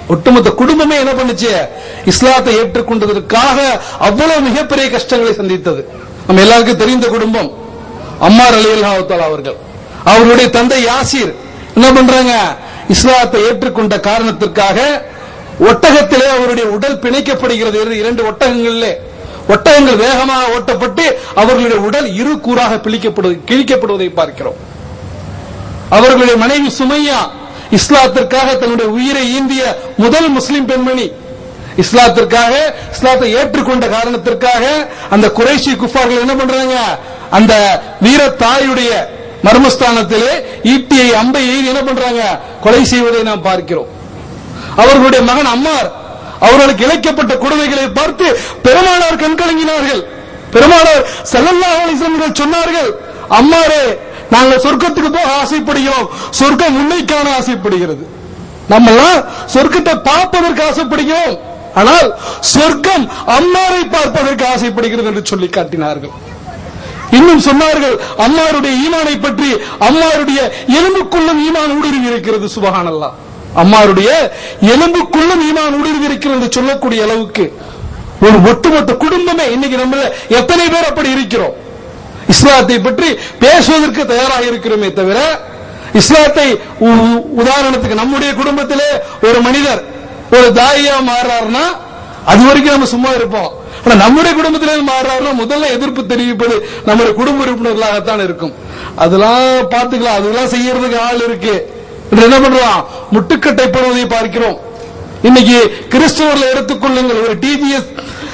ஒட்டுமொத்த குடும்பமே என்ன பண்ணுச்சு இஸ்லாத்தை ஏற்றுக்கொண்டதற்காக அவ்வளவு மிகப்பெரிய கஷ்டங்களை சந்தித்தது நம்ம எல்லாருக்கும் தெரிந்த குடும்பம் அம்மார் அலி அல்லாஹால அவர்கள் அவர்களுடைய தந்தை யாசீர் என்ன பண்றாங்க இஸ்லாத்தை ஏற்றுக்கொண்ட காரணத்திற்காக ஒட்டகத்திலே அவருடைய உடல் பிணைக்கப்படுகிறது இரு- இரண்டு ஒட்டகங்களிலே ஒட்டகங்கள் வேகமாக ஓட்டப்பட்டு அவர்களுடைய உடல் இரு கூறாக பிழிக்கப்படுவது கிழிக்கப்படுவதை பார்க்கிறோம் அவர்களுடைய மனைவி சுமையா இஸ்லாத்திற்காக தன்னுடைய உயிரை ஈந்திய முதல் முஸ்லிம் பெண்மணி இஸ்லாத்திற்காக இஸ்லாத்தை ஏற்றுக்கொண்ட காரணத்திற்காக அந்த குறைஷி குஃபார்கள் என்ன பண்றாங்க அந்த வீர தாயுடைய மர்மஸ்தானத்திலே ஈட்டியை அம்பை எய்து என்ன பண்றாங்க கொலை செய்வதை நாம் பார்க்கிறோம் அவர்களுடைய மகன் அம்மார் அவர்களுக்கு இழைக்கப்பட்ட கொடுமைகளை பார்த்து பெருமானார் கண்கலங்கினார்கள் பெருமானார் ஸல்லல்லாஹு அலைஹி வஸல்லம் சொன்னார்கள் அம்மாரே நாங்கள் சொர்க்கத்துக்கு போக ஆசைப்படுகிறோம் சொர்க்கம் உன்னை காண ஆசைப்படுகிறது நம்மெல்லாம் சொர்க்கத்தை பார்ப்பதற்கு ஆசைப்படுகிறோம் ஆனால் சொர்க்கம் அம்மாரை பார்ப்பதற்கு ஆசைப்படுகிறது என்று சொல்லி காட்டினார்கள் இன்னும் சொன்னார்கள் அம்மாருடைய ஈமானை பற்றி அம்மாருடைய எலும்புக்குள்ளும் ஈமான் ஊடுருவி இருக்கிறது சுபஹானல்லாஹ் அம்மாருடைய எலும்புக்குள்ளும் ஈமான் ஊடுருவி இருக்கிறது என்று சொல்லக்கூடிய அளவுக்கு ஒரு ஒட்டுமொத்த குடும்பமே இன்னைக்கு நம்மள எத்தனை பேர் அப்படி இருக்கிறோம் இஸ்லாத்தை பற்றி பேசுவதற்கு தயாராக இருக்கிறோமே தவிர இஸ்லாத்தை உ- உதாரணத்துக்கு நம்முடைய குடும்பத்திலே ஒரு மனிதர் ஒரு தாயியா மாறுறாருன்னா அது வரைக்கும் நம்ம சும்மா இருப்போம் ஆனா நம்முடைய குடும்பத்திலே மாறுறாருன்னா முதல்ல எதிர்ப்பு தெரிவிப்பது நம்முடைய குடும்ப உறுப்பினர்களாகத்தான் இருக்கும் அதெல்லாம் பார்த்துக்கலாம் அதெல்லாம் செய்யறதுக்கு ஆள் இருக்கு என்று என்ன பண்றோம் முட்டுக்கட்டை போடுவதை பார்க்கிறோம் இன்னைக்கு கிறிஸ்தவர்களை எடுத்துக்கொள்ளுங்கள் ஒரு டிஜிஎஸ்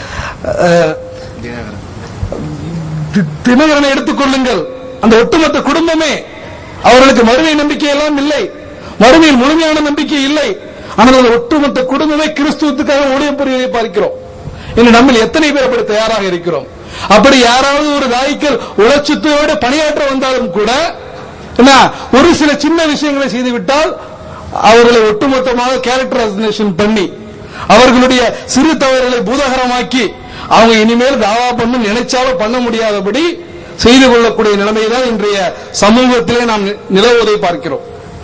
தினகரனை எடுத்துக்கொள்ளுங்கள் அந்த ஒட்டுமொத்த குடும்பமே அவர்களுக்கு மறுமை நம்பிக்கை எல்லாம் இல்லை மறுமையில் முழுமையான நம்பிக்கை இல்லை ஆனால் அந்த ஒட்டுமொத்த குடும்பமே கிறிஸ்துவத்துக்காக ஊழியம் புரிவதை பார்க்கிறோம் இன்னும் நம்ம எத்தனை பேர் அப்படி தயாராக இருக்கிறோம் அப்படி யாராவது ஒரு தாய்க்கள் உழைச்சத்தோடு பணியாற்ற வந்தாலும் கூட என்ன ஒரு சில சின்ன விஷயங்களை செய்துவிட்டால் அவர்களை ஒட்டுமொத்தமாக கேரக்டர் அசனேஷன் பண்ணி அவர்களுடைய சிறு தவறுகளை பூதகரமாக்கி அவங்க இனிமேல் தாவா பண்ண நினைச்சாலும் பண்ண முடியாதபடி செய்து கொள்ளக்கூடிய நிலைமைதான் இன்றைய சமூகத்திலே நாம் நி- நிலவுவதை பார்க்கிறோம்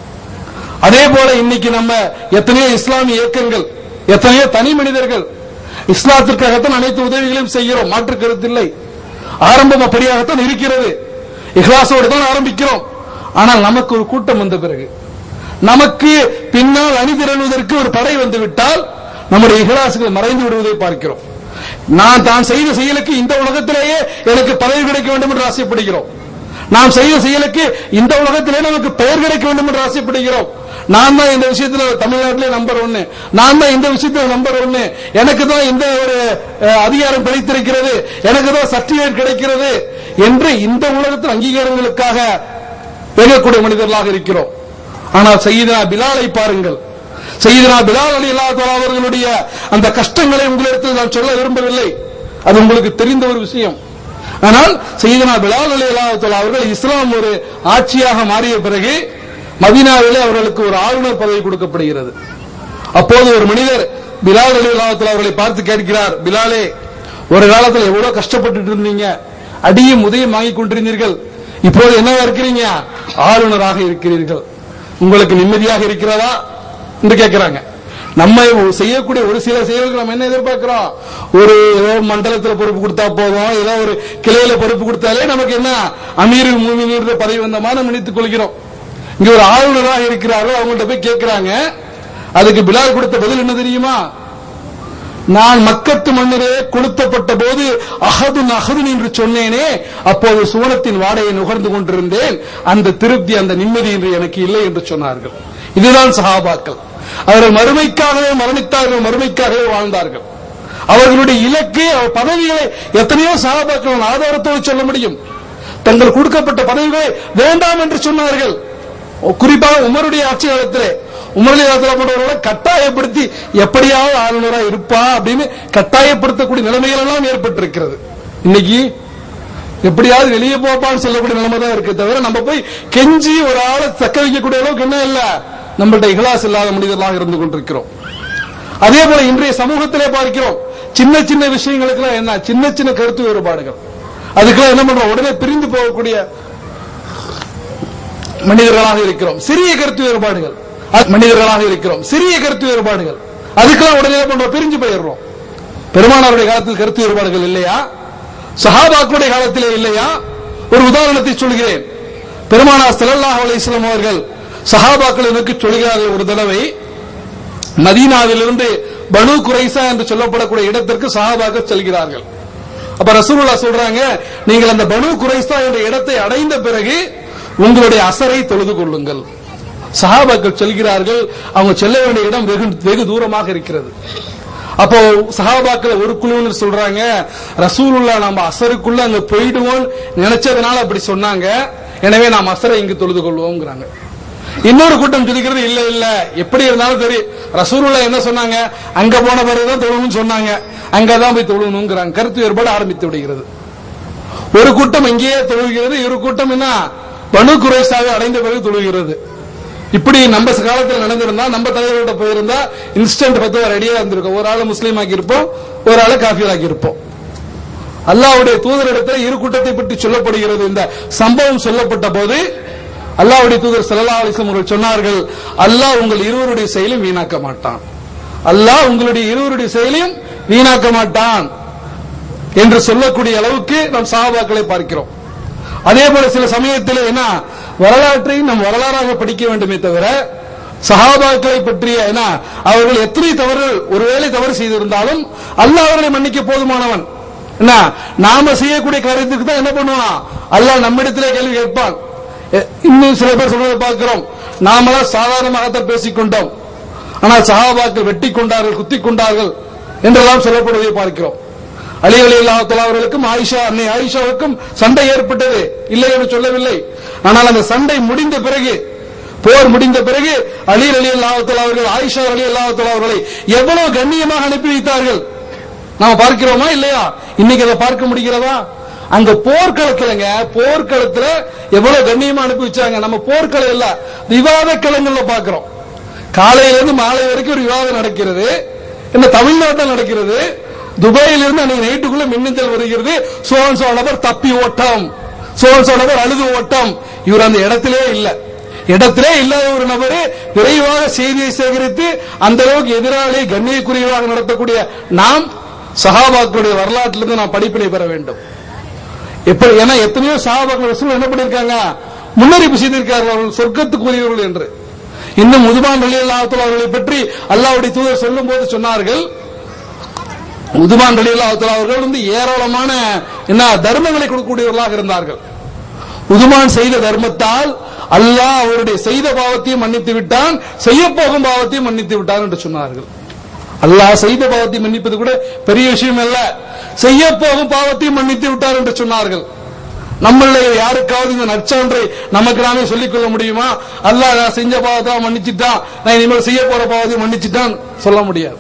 அதே போல இன்னைக்கு நம்ம எத்தனையோ இஸ்லாமிய இயக்கங்கள் எத்தனையோ தனி மனிதர்கள் இஸ்லாத்திற்காகத்தான் அனைத்து உதவிகளையும் செய்கிறோம் மாற்று கருத்தில்லை ஆரம்பம் அப்படியாகத்தான் இருக்கிறது இஹ்லாசோடு தான் ஆரம்பிக்கிறோம் ஆனால் நமக்கு ஒரு கூட்டம் வந்த பிறகு நமக்கு பின்னால் அணிதிரள்வதற்கு ஒரு படை வந்து விட்டால் நம்முடைய இஹ்லாசுகள் மறைந்து விடுவதை பார்க்கிறோம் நான் தான் செய்த செயலுக்கு இந்த உலகத்திலேயே எனக்கு பதவி கிடைக்க வேண்டும் என்று ஆசைப்படுகிறோம் நாம் செய்த செயலுக்கு இந்த உலகத்திலே நமக்கு பெயர் கிடைக்க வேண்டும் என்று ஆசைப்படுகிறோம் நான் தான் இந்த விஷயத்துல தமிழ்நாட்டிலே நம்பர் ஒன்னு நான் தான் இந்த விஷயத்துல நம்பர் ஒன்னு எனக்கு தான் இந்த ஒரு அஹ், அதிகாரம் கிடைத்திருக்கிறது எனக்கு தான் சர்டிபிகேட் கிடைக்கிறது என்று இந்த உலகத்தில் அங்கீகாரங்களுக்காக வேகக்கூடிய மனிதர்களாக இருக்கிறோம் ஆனால் சையீதனா பிலாலை பாருங்கள் சையீதனா பிலால் அலி அல்லா அவர்களுடைய அந்த கஷ்டங்களை உங்களிடத்தில் நான் சொல்ல விரும்பவில்லை அது உங்களுக்கு தெரிந்த ஒரு விஷயம் ஆனால் சையீதனா பிலால் அலி அல்லா அவர்கள் இஸ்லாம் ஒரு ஆட்சியாக மாறிய பிறகு மதீனாவிலே அவர்களுக்கு ஒரு ஆளுநர் பதவி கொடுக்கப்படுகிறது அப்போது ஒரு மனிதர் பிலால் அலி அல்லாஹ் அவர்களை பார்த்து கேட்கிறார் பிலாலே ஒரு காலத்தில் எவ்வளவு கஷ்டப்பட்டுட்டு இருந்தீங்க அடியும் உதயம் வாங்கிக் கொண்டிருந்தீர்கள் இப்போது என்னவா இருக்கிறீங்க ஆளுநராக இருக்கிறீர்கள் உங்களுக்கு நிம்மதியாக இருக்கிறதா என்று கேட்கிறாங்க நம்ம செய்யக்கூடிய ஒரு சில செயல்கள் நம்ம என்ன எதிர்பார்க்கிறோம் ஒரு ஏதோ மண்டலத்தில் பொறுப்பு கொடுத்தா போதும் ஏதோ ஒரு கிளையில பொறுப்பு கொடுத்தாலே நமக்கு என்ன அமீர் மூமின் பதவி வந்தமா நம்ம நினைத்துக் கொள்கிறோம் இங்க ஒரு ஆளுநராக இருக்கிறார்கள் அவங்கள்ட்ட போய் கேட்கிறாங்க அதுக்கு பிலால் கொடுத்த பதில் என்ன தெரியுமா நான் மக்கத்து மண்ணிலே கொளுத்தப்பட்ட போது அகது அகது என்று சொன்னேனே அப்போது சுவனத்தின் வாடையை நுகர்ந்து கொண்டிருந்தேன் அந்த திருப்தி அந்த நிம்மதி என்று எனக்கு இல்லை என்று சொன்னார்கள் இதுதான் சஹாபாக்கள் அவர்கள் மறுமைக்காகவே மரணித்தார்கள் மறுமைக்காகவே வாழ்ந்தார்கள் அவர்களுடைய இலக்கு அவர் பதவிகளை எத்தனையோ சஹாபாக்கள் ஆதாரத்தோடு சொல்ல முடியும் தங்கள் கொடுக்கப்பட்ட பதவிகளை வேண்டாம் என்று சொன்னார்கள் குறிப்பாக உமருடைய ஆட்சி காலத்திலே உமருடைய காலத்தில் போன்றவர்களை கட்டாயப்படுத்தி எப்படியாவது ஆளுநராக இருப்பா அப்படின்னு கட்டாயப்படுத்தக்கூடிய நிலைமைகள் எல்லாம் ஏற்பட்டிருக்கிறது இன்னைக்கு எப்படியாவது வெளியே போப்பான்னு சொல்லக்கூடிய நிலைமை தான் இருக்கு தவிர நம்ம போய் கெஞ்சி ஒரு ஆளை தக்க வைக்கக்கூடிய அளவுக்கு என்ன இல்ல நம்மள்ட்ட இகலாஸ் இல்லாத மனிதர்களாக இருந்து கொண்டிருக்கிறோம் அதே போல இன்றைய சமூகத்திலே பார்க்கிறோம் சின்ன சின்ன விஷயங்களுக்கெல்லாம் என்ன சின்ன சின்ன கருத்து வேறுபாடுகள் அதுக்கெல்லாம் என்ன பண்றோம் உடனே பிரிந்து போகக்கூடிய மனிதர்களாக இருக்கிறோம் சிறிய கருத்து வேறுபாடுகள் அது மனிதர்களாக இருக்கிறோம் சிறிய கருத்து வேறுபாடுகள் அதுக்கெல்லாம் உடனே என்ன பண்றோம் பிரிஞ்சு போயிடுறோம் பெருமானாருடைய காலத்தில் கருத்து வேறுபாடுகள் இல்லையா சஹாபாக்களுடைய காலத்திலே இல்லையா ஒரு உதாரணத்தை சொல்கிறேன் பெருமானார் ஸல்லல்லாஹு அலைஹி வஸல்லம் அவர்கள் சஹாபாக்களை நோக்கி சொல்கிறார்கள் ஒரு தடவை மதீனாவிலிருந்து பனு குரைசா என்று சொல்லப்படக்கூடிய இடத்திற்கு சஹாபாக்கள் செல்கிறார்கள் அப்ப ரசூலுல்லாஹ் சொல்றாங்க நீங்கள் அந்த பனு குரைசா என்ற இடத்தை அடைந்த பிறகு உங்களுடைய அசரை தொழுது கொள்ளுங்கள் சஹாபாக்கள் செல்கிறார்கள் அவங்க செல்ல வேண்டிய இடம் வெகு வெகு தூரமாக இருக்கிறது அப்போ சஹாபாக்கள் ஒரு குழுவினர் சொல்றாங்க ரசூலுல்லா நம்ம அசருக்குள்ள அங்க போயிடுவோம் நினைச்சதுனால அப்படி சொன்னாங்க எனவே நாம் அசரை இங்கு தொழுது கொள்வோம்ங்கிறாங்க இன்னொரு கூட்டம் சொல்லிக்கிறது இல்ல இல்ல எப்படி இருந்தாலும் சரி ரசூலுல்லா என்ன சொன்னாங்க அங்க போன பிறகுதான் தொழணும்னு சொன்னாங்க அங்கதான் போய் தொழணுங்கிறாங்க கருத்து வேறுபாடு ஆரம்பித்து விடுகிறது ஒரு கூட்டம் இங்கேயே தொழுகிறது இரு கூட்டம் என்ன பனு குரேசாவை அடைந்த பிறகு தொழுகிறது இப்படி நம்ம காலத்தில் நடந்திருந்தா நம்ம தலைவர்கிட்ட போயிருந்தா இன்ஸ்டன்ட் பத்து ரெடியா இருந்திருக்கும் ஒரு ஆளு முஸ்லீம் ஆக்கி இருப்போம் ஒரு ஆளு காஃபியர் ஆக்கி இருப்போம் அல்லாவுடைய தூதரிடத்தில் இரு கூட்டத்தை பற்றி சொல்லப்படுகிறது இந்த சம்பவம் சொல்லப்பட்ட போது அல்லாவுடைய தூதர் ஸல்லல்லாஹு அலைஹி வஸல்லம் அவர்கள் சொன்னார்கள் அல்லாஹ் உங்கள் இருவருடைய செயலையும் வீணாக்க மாட்டான் அல்லாஹ் உங்களுடைய இருவருடைய செயலையும் வீணாக்க மாட்டான் என்று சொல்லக்கூடிய அளவுக்கு நாம் சஹாபாக்களை பார்க்கிறோம் அதே போல சில சமயத்தில் என்ன வரலாற்றை நம் வரலாறாக படிக்க வேண்டுமே தவிர சஹாபாக்களை பற்றிய என்ன அவர்கள் எத்தனை தவறுகள் ஒருவேளை தவறு செய்திருந்தாலும் அல்லாஹ் அவர்களை மன்னிக்க போதுமானவன் என்ன நாம செய்யக்கூடிய காரியத்துக்கு தான் என்ன பண்ணுவான் அல்லாஹ் நம்மிடத்திலே கேள்வி கேட்பான் எ- இன்னும் சில பேர் சொல்றதை பார்க்கிறோம் நாமெல்லாம் சாதாரணமாகத்தான் பேசிக்கொண்டோம் ஆனால் சஹாபாக்கள் வெட்டி கொண்டார்கள் குத்தி கொண்டார்கள் என்றெல்லாம் சொல்லப்படுவதை பார்க்கிறோம் அலி அலி அல்லாஹ் அவர்களுக்கும் ஆயிஷா அன்னை ஆயிஷாவுக்கும் சண்டை ஏற்பட்டது இல்லை என்று சொல்லவில்லை ஆனால் அந்த சண்டை முடிந்த பிறகு போர் முடிந்த பிறகு அலி அலி அல்லாஹ் அவர்கள் ஆயிஷா அலி அல்லாஹ் அவர்களை எவ்வளவு கண்ணியமாக அனுப்பி வைத்தார்கள் நாம பார்க்கிறோமா இல்லையா இன்னைக்கு அதை பார்க்க முடிகிறதா அங்க போர்க்களத்துலங்க போர்க்களத்துல எவ்வளவு கண்ணியமா அனுப்பி வச்சாங்க நம்ம போர்க்களம் இல்ல விவாத களங்கள்ல பாக்குறோம் காலையில இருந்து மாலை வரைக்கும் ஒரு விவாதம் நடக்கிறது என்ன தமிழ்நாட்டில் நடக்கிறது துபாயில இருந்து அன்னைக்கு நைட்டுக்குள்ள மின்னஞ்சல் வருகிறது சோழன் சோ நபர் தப்பி ஓட்டம் சோழன் சோ நபர் அழுது ஓட்டம் இவர் அந்த இடத்திலே இல்ல இடத்திலே இல்லாத ஒரு நபரு விரைவாக செய்தியை சேகரித்து அந்த அளவுக்கு எதிராளி கண்ணியக்குரியவாக நடத்தக்கூடிய நாம் சஹாபாக்களுடைய வரலாற்றிலிருந்து நாம் படிப்பினை பெற வேண்டும் எப்படி ஏன்னா எத்தனையோ சஹாபாக்கள் ரசூல் என்ன பண்ணிருக்காங்க முன்னறிப்பு செய்திருக்கார்கள் அவர்கள் சொர்க்கத்துக்குரியவர்கள் என்று இன்னும் முதுமான் அலி அல்லாஹத்துல அவர்களை பற்றி அல்லாஹ்வுடைய தூதர் சொல்லும் போது சொன்னார்கள் உதுமான் அலி அல்லாஹத்துல அவர்கள் வந்து ஏராளமான என்ன தர்மங்களை கொடுக்கக்கூடியவர்களாக இருந்தார்கள் உதுமான் செய்த தர்மத்தால் அல்லாஹ் அவருடைய செய்த பாவத்தையும் மன்னித்து விட்டான் செய்ய போகும் பாவத்தையும் மன்னித்து விட்டான் என்று சொன்னார்கள் அல்லாஹ் செய்த பாவத்தை மன்னிப்பது கூட பெரிய விஷயம் அல்ல செய்ய போகும் பாவத்தையும் மன்னித்து விட்டார் என்று சொன்னார்கள் நம்மள யாருக்காவது இந்த நற்சான்றை நமக்கு நாமே சொல்லிக் கொள்ள முடியுமா அல்லாஹ் நான் செஞ்ச பாவத்தை மன்னிச்சிட்டான் நான் இனிமேல் செய்ய போற பாவத்தை மன்னிச்சிட்டான் சொல்ல முடியாது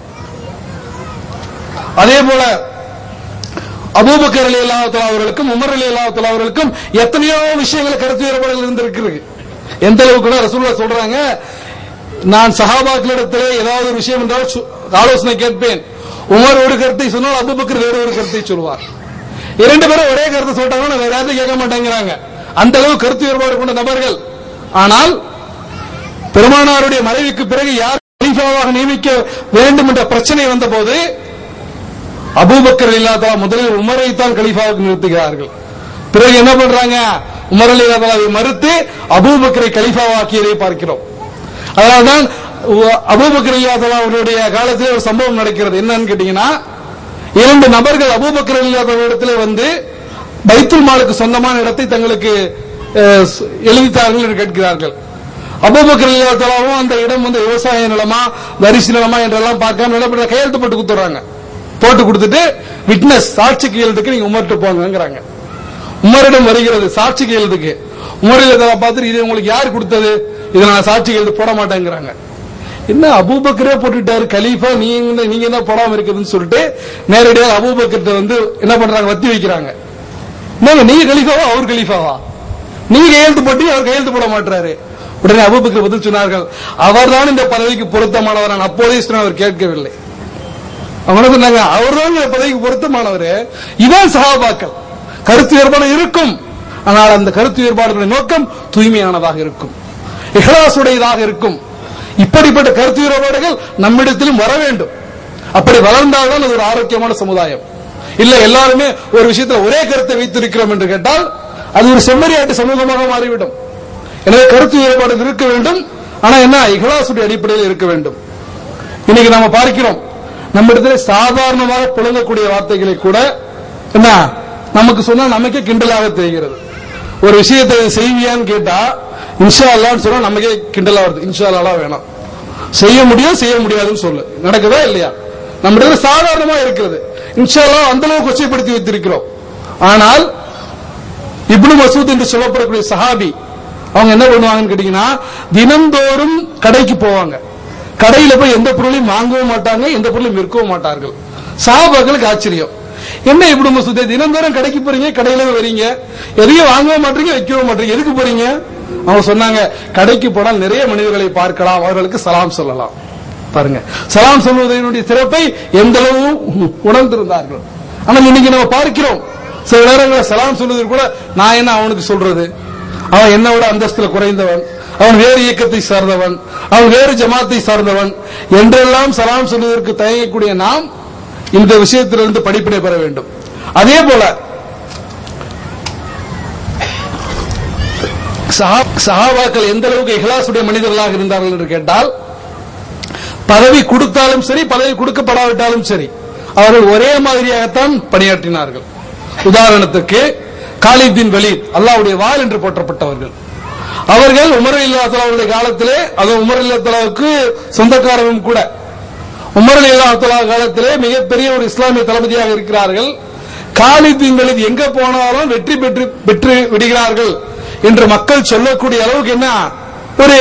அதே போல அபூபக்கர் அலி அல்லாஹ் அவர்களுக்கும் உமர் அலி அல்லாஹ் அவர்களுக்கும் எத்தனையோ விஷயங்கள் கருத்து வேறுபாடுகள் இருந்திருக்கிறது எந்த அளவுக்கு ரசூல்லா சொல்றாங்க நான் சஹாபாக்களிடத்திலே ஏதாவது ஒரு விஷயம் என்றால் சு- ஆலோசனை கேட்பேன் உமர் ஒரு கருத்தை சொன்னால் அபூபக்கர் வேறு ஒரு கருத்தை சொல்வார் இரண்டு பேரும் ஒரே கருத்தை சொல்லிட்டாங்கன்னா வேற யாரும் கேட்க மாட்டேங்கிறாங்க அந்த அளவு கருத்து வேறுபாடு கொண்ட நபர்கள் ஆனால் பெருமானாருடைய மறைவுக்கு பிறகு யார் கலீஃபாவாக நியமிக்க வேண்டும் என்ற பிரச்சனை வந்தபோது அபூபக்கர் இல்லாதா முதலில் உமரை தான் கலீஃபாவுக்கு நிறுத்துகிறார்கள் பிறகு என்ன பண்றாங்க உமர் அலி அல்லாவை மறுத்து அபூபக்கரை கலீஃபாவாக்கியதை பார்க்கிறோம் அதனால்தான் உ- அபூபக்கர் இல்லாதா அவருடைய காலத்திலே ஒரு சம்பவம் நடக்கிறது என்னன்னு கேட்டீங்கன்னா இரண்டு நபர்கள் அபூபக்கர் இல்லாத இடத்துல வந்து பைத்துல் மாலுக்கு சொந்தமான இடத்தை தங்களுக்கு அஹ், ஸ்- எழுதித்தார்கள் என்று கேட்கிறார்கள் அபூபக்கர் இல்லாதவும் அந்த இடம் வந்து விவசாய நிலமா தரிசு நிலமா என்றெல்லாம் பார்க்காம என்ன பண்றாங்க? கையெழுத்து போட்டு கொடுத்துறாங்க போட்டு கொடுத்துட்டு விட்னஸ் சாட்சி கையெழுத்துக்கு நீங்க உமர்ட்டு போங்கங்கிறாங்க உமரிடம் வருகிறது சாட்சி கையெழுத்துக்கு உமரில் பார்த்துட்டு இது உங்களுக்கு யார் கொடுத்தது இதை நான் சாட்சி கையெழுத்து போட மாட்டேங்கிறாங்க என்ன அபூபக்கரே போட்டுட்டாரு கலீஃபா நீங்க நீங்க என்ன போடாம இருக்குதுன்னு சொல்லிட்டு நேரடியாக அபூபக்கர்ட்ட வந்து என்ன பண்றாங்க வத்தி வைக்கிறாங்க என்னங்க நீங்க கலீஃபாவா அவர் கலீஃபாவா நீங்க கையெழுத்து போட்டு அவர் கையெழுத்து போட மாட்டாரு உடனே அபூபக்கர் பதில் சொன்னார்கள் அவர்தான் இந்த பதவிக்கு பொருத்தமானவர் நான் அப்போதே சொன்னேன், அவர் கேட்கவில்லை அவங்க என்ன சொன்னாங்க அவர்தான் இந்த பதவிக்கு பொருத்தமானவர் இதான் சஹாபாக்கள் கருத்து வேறுபாடு இருக்கும் ஆனால் அந்த கருத்து வேறுபாடுகளின் நோக்கம் தூய்மையானதாக இருக்கும் இஹ்லாசுடையதாக இருக்கும் இப்படிப்பட்ட கருத்து வேறுபாடுகள் நம்மிடத்திலும் வர வேண்டும் அப்படி வளர்ந்தால்தான் அது ஒரு ஆரோக்கியமான சமுதாயம் இல்ல எல்லாருமே ஒரு விஷயத்துல ஒரே கருத்தை வைத்திருக்கிறோம் என்று கேட்டால் அது ஒரு செம்மறியாட்டு சமூகமாக மாறிவிடும் எனவே கருத்து வேறுபாடு இருக்க வேண்டும் ஆனா என்ன இகலாசுடைய அடிப்படையில் இருக்க வேண்டும் இன்னைக்கு நாம பார்க்கிறோம் நம்ம இடத்துல சாதாரணமாக புழங்கக்கூடிய வார்த்தைகளை கூட என்ன நமக்கு சொன்னா நமக்கே கிண்டலாக தெரிகிறது ஒரு விஷயத்தை செய்வியான்னு கேட்டா இன்ஷா அல்லான்னு சொன்னா நமக்கே கிண்டலா வருது இன்ஷா அல்லா வேணாம் செய்ய முடியும் செய்ய முடியாதுன்னு சொல்லு நடக்குதா இல்லையா நம்ம இடத்துல சாதாரணமா இருக்கிறது இன்ஷா அல்லாஹ் அந்த அளவுக்கு கொச்சைப்படுத்தி வைத்திருக்கிறோம் ஆனால் இப்னு மசூத் என்று சொல்லப்படக்கூடிய சஹாபி அவங்க என்ன பண்ணுவாங்கன்னு கேட்டீங்கன்னா தினந்தோறும் கடைக்கு போவாங்க கடையில போய் எந்த பொருளையும் வாங்கவும் மாட்டாங்க எந்த பொருளையும் விற்கவும் மாட்டார்கள் சஹாபாக்களுக்கு ஆச்சரியம் என்ன இப்னு மசூத் தினந்தோறும் கடைக்கு போறீங்க கடையில வரீங்க எதையும் வாங்கவும் மாட்டீங்க வைக்கவும் மாட்டீங்க எதுக்கு போறீங்க அவங்க சொன்னாங்க கடைக்கு போனால் நிறைய மனிதர்களை பார்க்கலாம் அவர்களுக்கு சலாம் சொல்லலாம் பாருங்க சலாம் சொல்வதனுடைய சிறப்பை எந்த அளவு உணர்ந்திருந்தார்கள் ஆனால் இன்னைக்கு நம்ம பார்க்கிறோம் சில நேரங்களில் சலாம் சொல்வதற்கு கூட நான் என்ன அவனுக்கு சொல்றது அவன் என்னை விட அந்தஸ்துல குறைந்தவன் அவன் வேறு இயக்கத்தை சார்ந்தவன் அவன் வேறு ஜமாத்தை சார்ந்தவன் என்றெல்லாம் சலாம் சொல்வதற்கு தயங்கக்கூடிய நாம் இந்த விஷயத்திலிருந்து படிப்பினை பெற வேண்டும் அதே போல சஹா- சஹாபாக்கள் எந்த அளவுக்கு இஹ்லாசுடைய மனிதர்களாக இருந்தார்கள் என்று கேட்டால் பதவி கொடுத்தாலும் சரி பதவி கொடுக்கப்படாவிட்டாலும் சரி அவர்கள் ஒரே மாதிரியாகத்தான் பணியாற்றினார்கள் உதாரணத்துக்கு காலித் பின் வலீத் அல்லாஹ்வுடைய வாள் என்று போற்றப்பட்டவர்கள் அவர்கள் உமர் இல்லாத்தலாவுடைய காலத்திலே அது உமர் இல்லாத்தலாவுக்கு சொந்தக்காரரும் கூட உமர் இல்லாத்தலா காலத்திலே மிகப்பெரிய ஒரு இஸ்லாமிய தளபதியாக இருக்கிறார்கள் காலித் பின் வலீத் எங்க போனாலும் வெற்றி பெற்று பெற்று விடுகிறார்கள் என்று மக்கள் சொல்லக்கூடிய அளவுக்கு என்ன ஒரு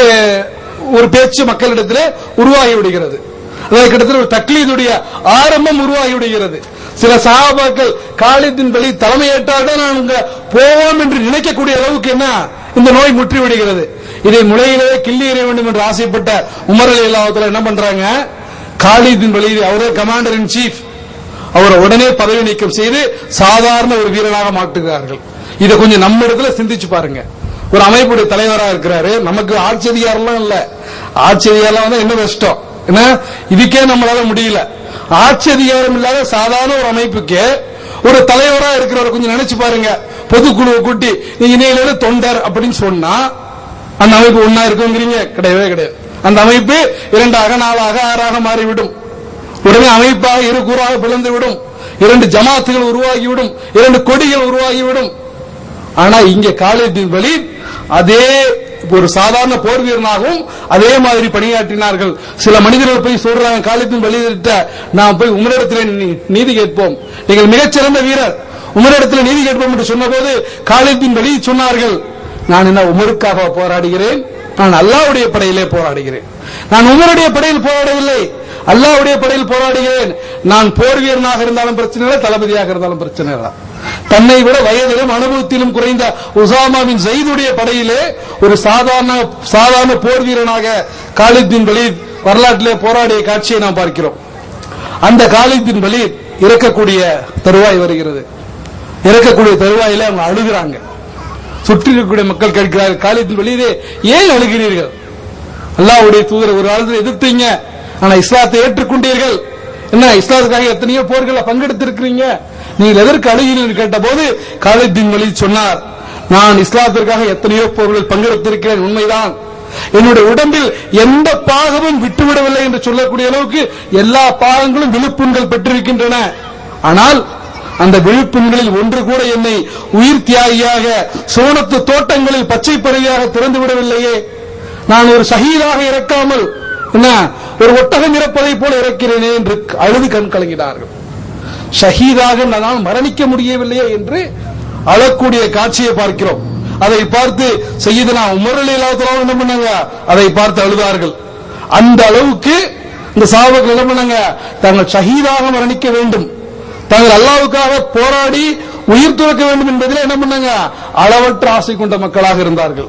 ஒரு பேச்சு மக்களிடத்திலே உருவாகி விடுகிறது அதாவது கிட்டத்தட்ட ஒரு தக்லீதுடைய ஆரம்பம் உருவாகி விடுகிறது சில சஹாபாக்கள் காலித்தின் பலி தலைமையேற்றால்தான் நான் அங்க போவோம் என்று நினைக்கக்கூடிய அளவுக்கு என்ன இந்த நோய் முற்றி விடுகிறது இதை முளையிலே கிள்ளி எறிய வேண்டும் என்று ஆசைப்பட்ட உமர் அலி அல்லாஹத்துல என்ன பண்றாங்க காலித்தின் பலி அவரே கமாண்டர் இன் சீஃப் அவரை உடனே பதவி நீக்கம் செய்து சாதாரண ஒரு வீரனாக மாற்றுகிறார்கள் இதை கொஞ்சம் நம்ம இடத்துல சிந்திச்சு பாருங்க ஒரு அமைப்புடைய தலைவராக இருக்கிறாரு நமக்கு ஆட்சி அதிகாரம்லாம் இல்ல ஆட்சி அதிகாரம் வந்து என்ன கஷ்டம் என்ன இதுக்கே நம்மளால முடியல ஆட்சி அதிகாரம் இல்லாத சாதாரண ஒரு அமைப்புக்கு ஒரு தலைவரா இருக்கிறவரை கொஞ்சம் நினைச்சு பாருங்க பொதுக்குழுவை கூட்டி நீங்க இன்னையில தொண்டர் அப்படின்னு சொன்னா அந்த அமைப்பு ஒன்னா இருக்குங்கிறீங்க கிடையவே கிடையாது அந்த அமைப்பு இரண்டாக நாலாக ஆறாக மாறிவிடும் உடனே அமைப்பாக இரு கூறாக பிளந்துவிடும் இரண்டு ஜமாத்துகள் உருவாகிவிடும் இரண்டு கொடிகள் உருவாகிவிடும் ஆனா இங்க காலேஜின் வழி அதே ஒரு சாதாரண போர் வீரனாகவும் அதே மாதிரி பணியாற்றினார்கள் சில மனிதர்கள் போய் சொல்றாங்க காலேஜின் வழியிட்ட நாம் போய் உமரிடத்தில் நீதி கேட்போம் நீங்கள் மிகச்சிறந்த வீரர் உமரிடத்தில் நீதி கேட்போம் என்று சொன்னபோது காலேஜின் வழி சொன்னார்கள் நான் என்ன உமருக்காக போராடுகிறேன் நான் அல்லாவுடைய படையிலே போராடுகிறேன் நான் உமருடைய படையில் போராடவில்லை அல்லாவுடைய படையில் போராடுகிறேன் நான் போர் வீரனாக இருந்தாலும் பிரச்சனை இல்லை தளபதியாக இருந்தாலும் பிரச்சனை இல்லை தன்னை விட வயதிலும் அனுபவத்திலும் குறைந்த உசாமாவின் ஜெயிதுடைய படையிலே ஒரு சாதாரண சாதாரண போர் வீரனாக காலித்தின் வலீத் வரலாற்றிலே போராடிய காட்சியை நாம் பார்க்கிறோம் அந்த காலித்தின் வலீத் இறக்கக்கூடிய தருவாய் வருகிறது இறக்கக்கூடிய தருவாயில அவங்க அழுகிறாங்க சுற்றி இருக்கக்கூடிய மக்கள் கேட்கிறார்கள் காலித்தின் வலீதே ஏன் அழுகிறீர்கள் அல்லாஹ்வுடைய தூதரை ஒரு காலத்தில் எதிர்த்தீங்க ஆனா இஸ்லாத்தை ஏற்றுக்கொண்டீர்கள் என்ன இஸ்லாத்துக்காக எத்தனையோ போர்களை பங்கெடுத்திருக்கிறீங்க நீங்கள் எதற்கு அழுகிறீர்கள் கேட்டபோது காலித்தின் வழி சொன்னார் நான் இஸ்லாத்திற்காக எத்தனையோ போர்களில் பங்கெடுத்திருக்கிறேன் உண்மைதான் என்னுடைய உடம்பில் எந்த பாகமும் விட்டுவிடவில்லை என்று சொல்லக்கூடிய அளவுக்கு எல்லா பாகங்களும் விழுப்புண்கள் பெற்றிருக்கின்றன ஆனால் அந்த விழுப்புண்களில் ஒன்று கூட என்னை உயிர் தியாகியாக சோனத்து தோட்டங்களில் பச்சை பறவையாக திறந்து விடவில்லையே நான் ஒரு ஷஹீதாக இறக்காமல் என்ன ஒரு ஒட்டகம் இறப்பதை போல இறக்கிறேனே என்று அழுது கண் கலங்கினார்கள் ஷஹீதாக நான் மரணிக்க முடியவில்லையே என்று அழக்கூடிய காட்சியை பார்க்கிறோம் அதை பார்த்து செய்யுதுனா உமரலி இல்லாதவங்க என்ன பண்ணாங்க அதை பார்த்து அழுதார்கள் அந்த அளவுக்கு இந்த சாபர்கள் என்ன பண்ணாங்க தாங்கள் ஷஹீதாக மரணிக்க வேண்டும் தாங்கள் அல்லாவுக்காக போராடி உயிர் துறக்க வேண்டும் என்பதில் என்ன பண்ணாங்க அளவற்ற ஆசை கொண்ட மக்களாக இருந்தார்கள்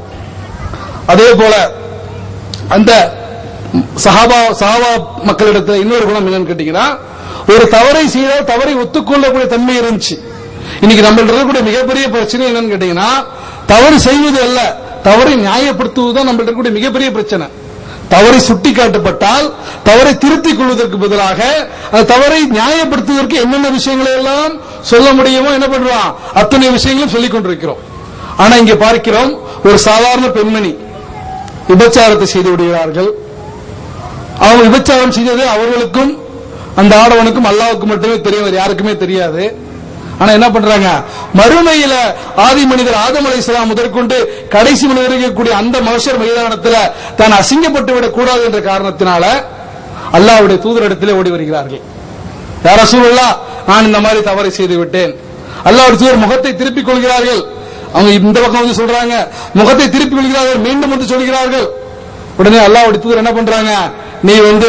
அதே போல அந்த சஹாபா சஹாபா மக்களிடத்தில் இன்னொரு குணம் என்னன்னு கேட்டீங்கன்னா ஒரு தவறை செய்தால் தவறை ஒத்துக்கொள்ளக்கூடிய தன்மை இருந்துச்சு இன்னைக்கு நம்ம இருக்கக்கூடிய மிகப்பெரிய பிரச்சனை என்னன்னு கேட்டீங்கன்னா தவறு செய்வது அல்ல தவறை நியாயப்படுத்துவதுதான் நம்ம இருக்கக்கூடிய மிகப்பெரிய பிரச்சனை தவறை சுட்டிக்காட்டப்பட்டால் தவறை திருத்திக் கொள்வதற்கு பதிலாக அந்த தவறை நியாயப்படுத்துவதற்கு என்னென்ன விஷயங்களை எல்லாம் சொல்ல முடியுமோ என்ன பண்றோம் அத்தனை விஷயங்களும் சொல்லிக் கொண்டிருக்கிறோம் ஆனா இங்க பார்க்கிறோம் ஒரு சாதாரண பெண்மணி விபச்சாரத்தை செய்து விடுகிறார்கள் அவங்க விபச்சாரம் செய்தது அவர்களுக்கும் அந்த ஆடவனுக்கும் அல்லாவுக்கு மட்டுமே தெரியும் வேற யாருக்குமே தெரியாது ஆனா என்ன பண்றாங்க மறுமையில ஆதி மனிதர் ஆதம் அலை இஸ்லாம் முதற்கொண்டு கடைசி மனிதர் இருக்கக்கூடிய அந்த மனுஷர் மைதானத்துல தான் அசிங்கப்பட்டு விடக் கூடாது என்ற காரணத்தினால அல்லாஹ்வுடைய தூதரிடத்திலே ஓடி வருகிறார்கள் யார சூழலா நான் இந்த மாதிரி தவறை செய்து விட்டேன் அல்லாஹ்வுடைய தூதர் முகத்தை திருப்பிக் கொள்கிறார்கள் அவங்க இந்த பக்கம் வந்து சொல்றாங்க முகத்தை திருப்பிக் கொள்கிறார்கள் மீண்டும் வந்து சொல்கிறார்கள் உடனே அல்லாஹ்வுடைய தூதர் என்ன பண்றாங்க நீ வந்து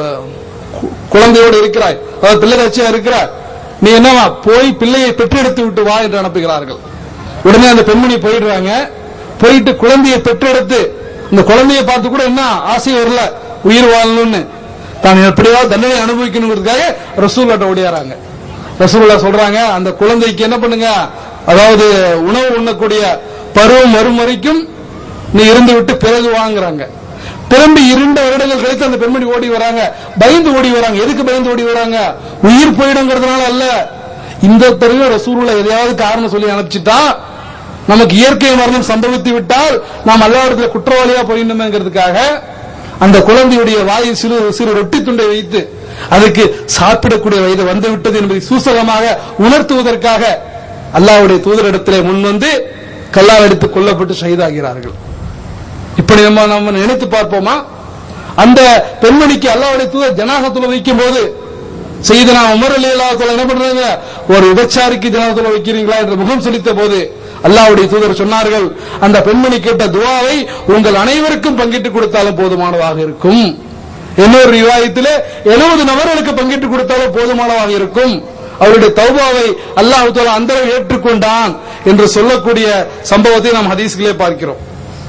கு- குழந்தையோடு இருக்கிறாய் அதாவது பிள்ளை வச்சியா இருக்கிறாய் நீ என்னவா போய் பிள்ளையை பெற்றெடுத்து விட்டு வா என்று அனுப்புகிறார்கள் உடனே அந்த பெண்மணி போயிடுறாங்க போயிட்டு குழந்தையை பெற்றெடுத்து இந்த குழந்தையை பார்த்து கூட என்ன ஆசை வரல உயிர் வாழணும்னு தான் எப்படியாவது தண்டனை அனுபவிக்கணுங்கிறதுக்காக ரசூல்லாட்ட ஓடியாராங்க ரசூல்லா சொல்றாங்க அந்த குழந்தைக்கு என்ன பண்ணுங்க அதாவது உணவு உண்ணக்கூடிய பருவம் வரும் வரைக்கும் நீ இருந்து விட்டு பிறகு வாங்குறாங்க திரும்பி இரண்டு வருடங்கள் கழித்து அந்த பெண்மணி ஓடி வராங்க பயந்து ஓடி வராங்க எதுக்கு பயந்து ஓடி வராங்க உயிர் போயிடுங்கிறதுனால அல்ல இந்த தடவை ரசூலுள்ள எதையாவது காரணம் சொல்லி அனுப்பிச்சிட்டா நமக்கு இயற்கை மரணம் சம்பவித்து விட்டால் நாம் அல்லாவிடத்தில் குற்றவாளியா போயிடணுமேங்கிறதுக்காக அந்த குழந்தையுடைய வாயில் சிறு சிறு ரொட்டி துண்டை வைத்து அதுக்கு சாப்பிடக்கூடிய வயது வந்து விட்டது என்பதை சூசகமாக உணர்த்துவதற்காக அல்லாஹ்வுடைய தூதரிடத்திலே முன் வந்து கல்லால் எடுத்து கொல்லப்பட்டு ஷஹீதாகிறார்கள் இப்படி நம்ம நம்ம நினைத்து பார்ப்போமா அந்த பெண்மணிக்கு அல்லாஹ்வுடைய தூதர் ஜனாகத்துல வைக்கும் போது செய்தனா உமர் அலி அல்லாஹ் என்ன பண்றாங்க ஒரு விபச்சாரிக்கு ஜனாகத்துல வைக்கிறீங்களா என்று முகம் சுளித்த போது அல்லாஹ்வுடைய தூதர் சொன்னார்கள் அந்த பெண்மணி கேட்ட துவாவை உங்கள் அனைவருக்கும் பங்கிட்டு கொடுத்தாலும் போதுமானதாக இருக்கும் இன்னொரு ரிவாயத்திலே 70 நபர்களுக்கு பங்கிட்டு கொடுத்தாலும் போதுமானதாக இருக்கும் அவருடைய தௌபாவை அல்லாஹ் தஆலா அந்த அளவு ஏற்றுக்கொண்டான் என்று சொல்லக்கூடிய சம்பவத்தை நாம் ஹதீஸ்களே பார்க்கிறோம்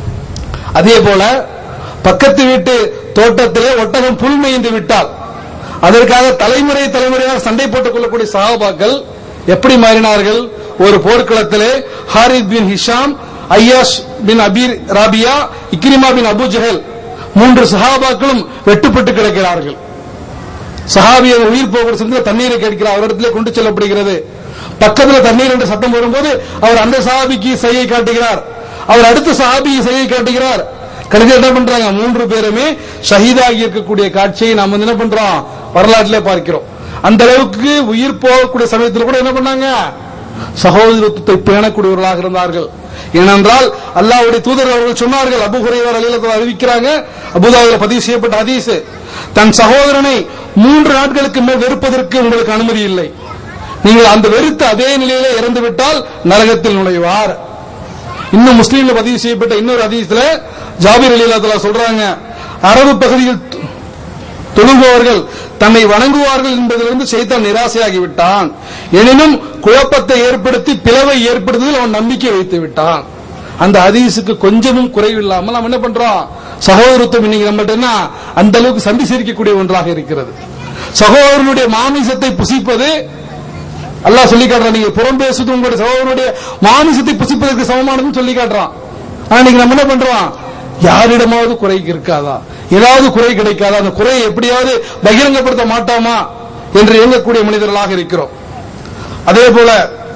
அதே போல பக்கத்து வீட்டு தோட்டத்திலே ஒட்டகம் புல் மேய்ந்து விட்டால் அதற்காக தலைமுறை தலைமுறையாக சண்டை போட்டுக் கொள்ளக்கூடிய சஹாபாக்கள் எப்படி மாறினார்கள் ஒரு போர்க்களத்திலே Harith bin Hisham Ayyash bin Abir Rabia Ikrima bin Abu Jahl மூன்று சஹாபாக்களும் வெட்டுப்பட்டு கிடக்கிறார்கள் சஹாபி அவர் உயிர் போகிற சமயத்தில் தண்ணீரை கேட்கிறார் அவரிடத்திலே கொண்டு செல்லப்படுகிறது பக்கத்துல தண்ணீர் என்று சத்தம் வரும்போது அவர் அந்த சஹாபிக்கு செய்யை காட்டுகிறார் அவர் அடுத்த சஹாபிக்கு செய்யை காட்டுகிறார் கடைசி என்ன பண்றாங்க மூன்று பேருமே ஷஹீதாகி இருக்கக்கூடிய காட்சியை நாம் வந்து என்ன பண்றோம் வரலாற்றிலே பார்க்கிறோம் அந்த அளவுக்கு உயிர் போகக்கூடிய சமயத்தில் கூட என்ன பண்ணாங்க சகோதரத்துவத்தை பேணக்கூடியவர்களாக இருந்தார்கள் ஏனென்றால் அல்லாஹ்வுடைய தூதர் அவர்கள் சொன்னார்கள் அபு ஹுரைவர் அலிலத்தில் அறிவிக்கிறாங்க அபுதாபில் பதிவு செய்யப்பட்ட ஹதீஸ் தன் சகோதரனை மூன்று நாட்களுக்கு மேல் வெறுப்பதற்கு உங்களுக்கு அனுமதி இல்லை நீங்கள் அந்த வெறுத்த அதே நிலையிலே இறந்து விட்டால் நரகத்தில் நுழைவார் இன்னும் முஸ்லீம்ல பதிவு செய்யப்பட்ட இன்னொரு ஹதீஸ்ல ஜாபீர் அலிலத்தில் சொல்றாங்க அரபு பகுதியில் தொழுபவர்கள் தன்னை வணங்குவார்கள் என்பதிலிருந்து செய்தான் நிராசையாகி விட்டான் எனினும் குழப்பத்தை ஏற்படுத்தி பிளவை ஏற்படுத்துவதில் அவன் நம்பிக்கை வைத்து விட்டான் அந்த ஹதீஸுக்கு கொஞ்சமும் குறைவில்லாமல் நாம் என்ன பண்றோம் சகோதரத்துவம் இன்னைக்கு நம்மகிட்ட என்ன அந்த அளவுக்கு சந்தி சிரிக்கக்கூடிய ஒன்றாக இருக்கிறது சகோதரனுடைய மாமிசத்தை புசிப்பது அல்லாஹ் சொல்லி காட்டுறான் நீங்க புறம் பேசுவது உங்களுடைய சகோதரனுடைய மாமிசத்தை புசிப்பதற்கு சமமானதுன்னு சொல்லி காட்டுறான் ஆனா நீங்க நம்ம என்ன பண்றோம் யாரிடமாவது குறை இருக்காதா ஏதாவது குறை கிடைக்காதா அந்த குறையை எப்படியாவது பகிரங்கப்படுத்த மாட்டோமா என்று இயங்கக்கூடிய மனிதர்களாக இருக்கிறோம் அதே போல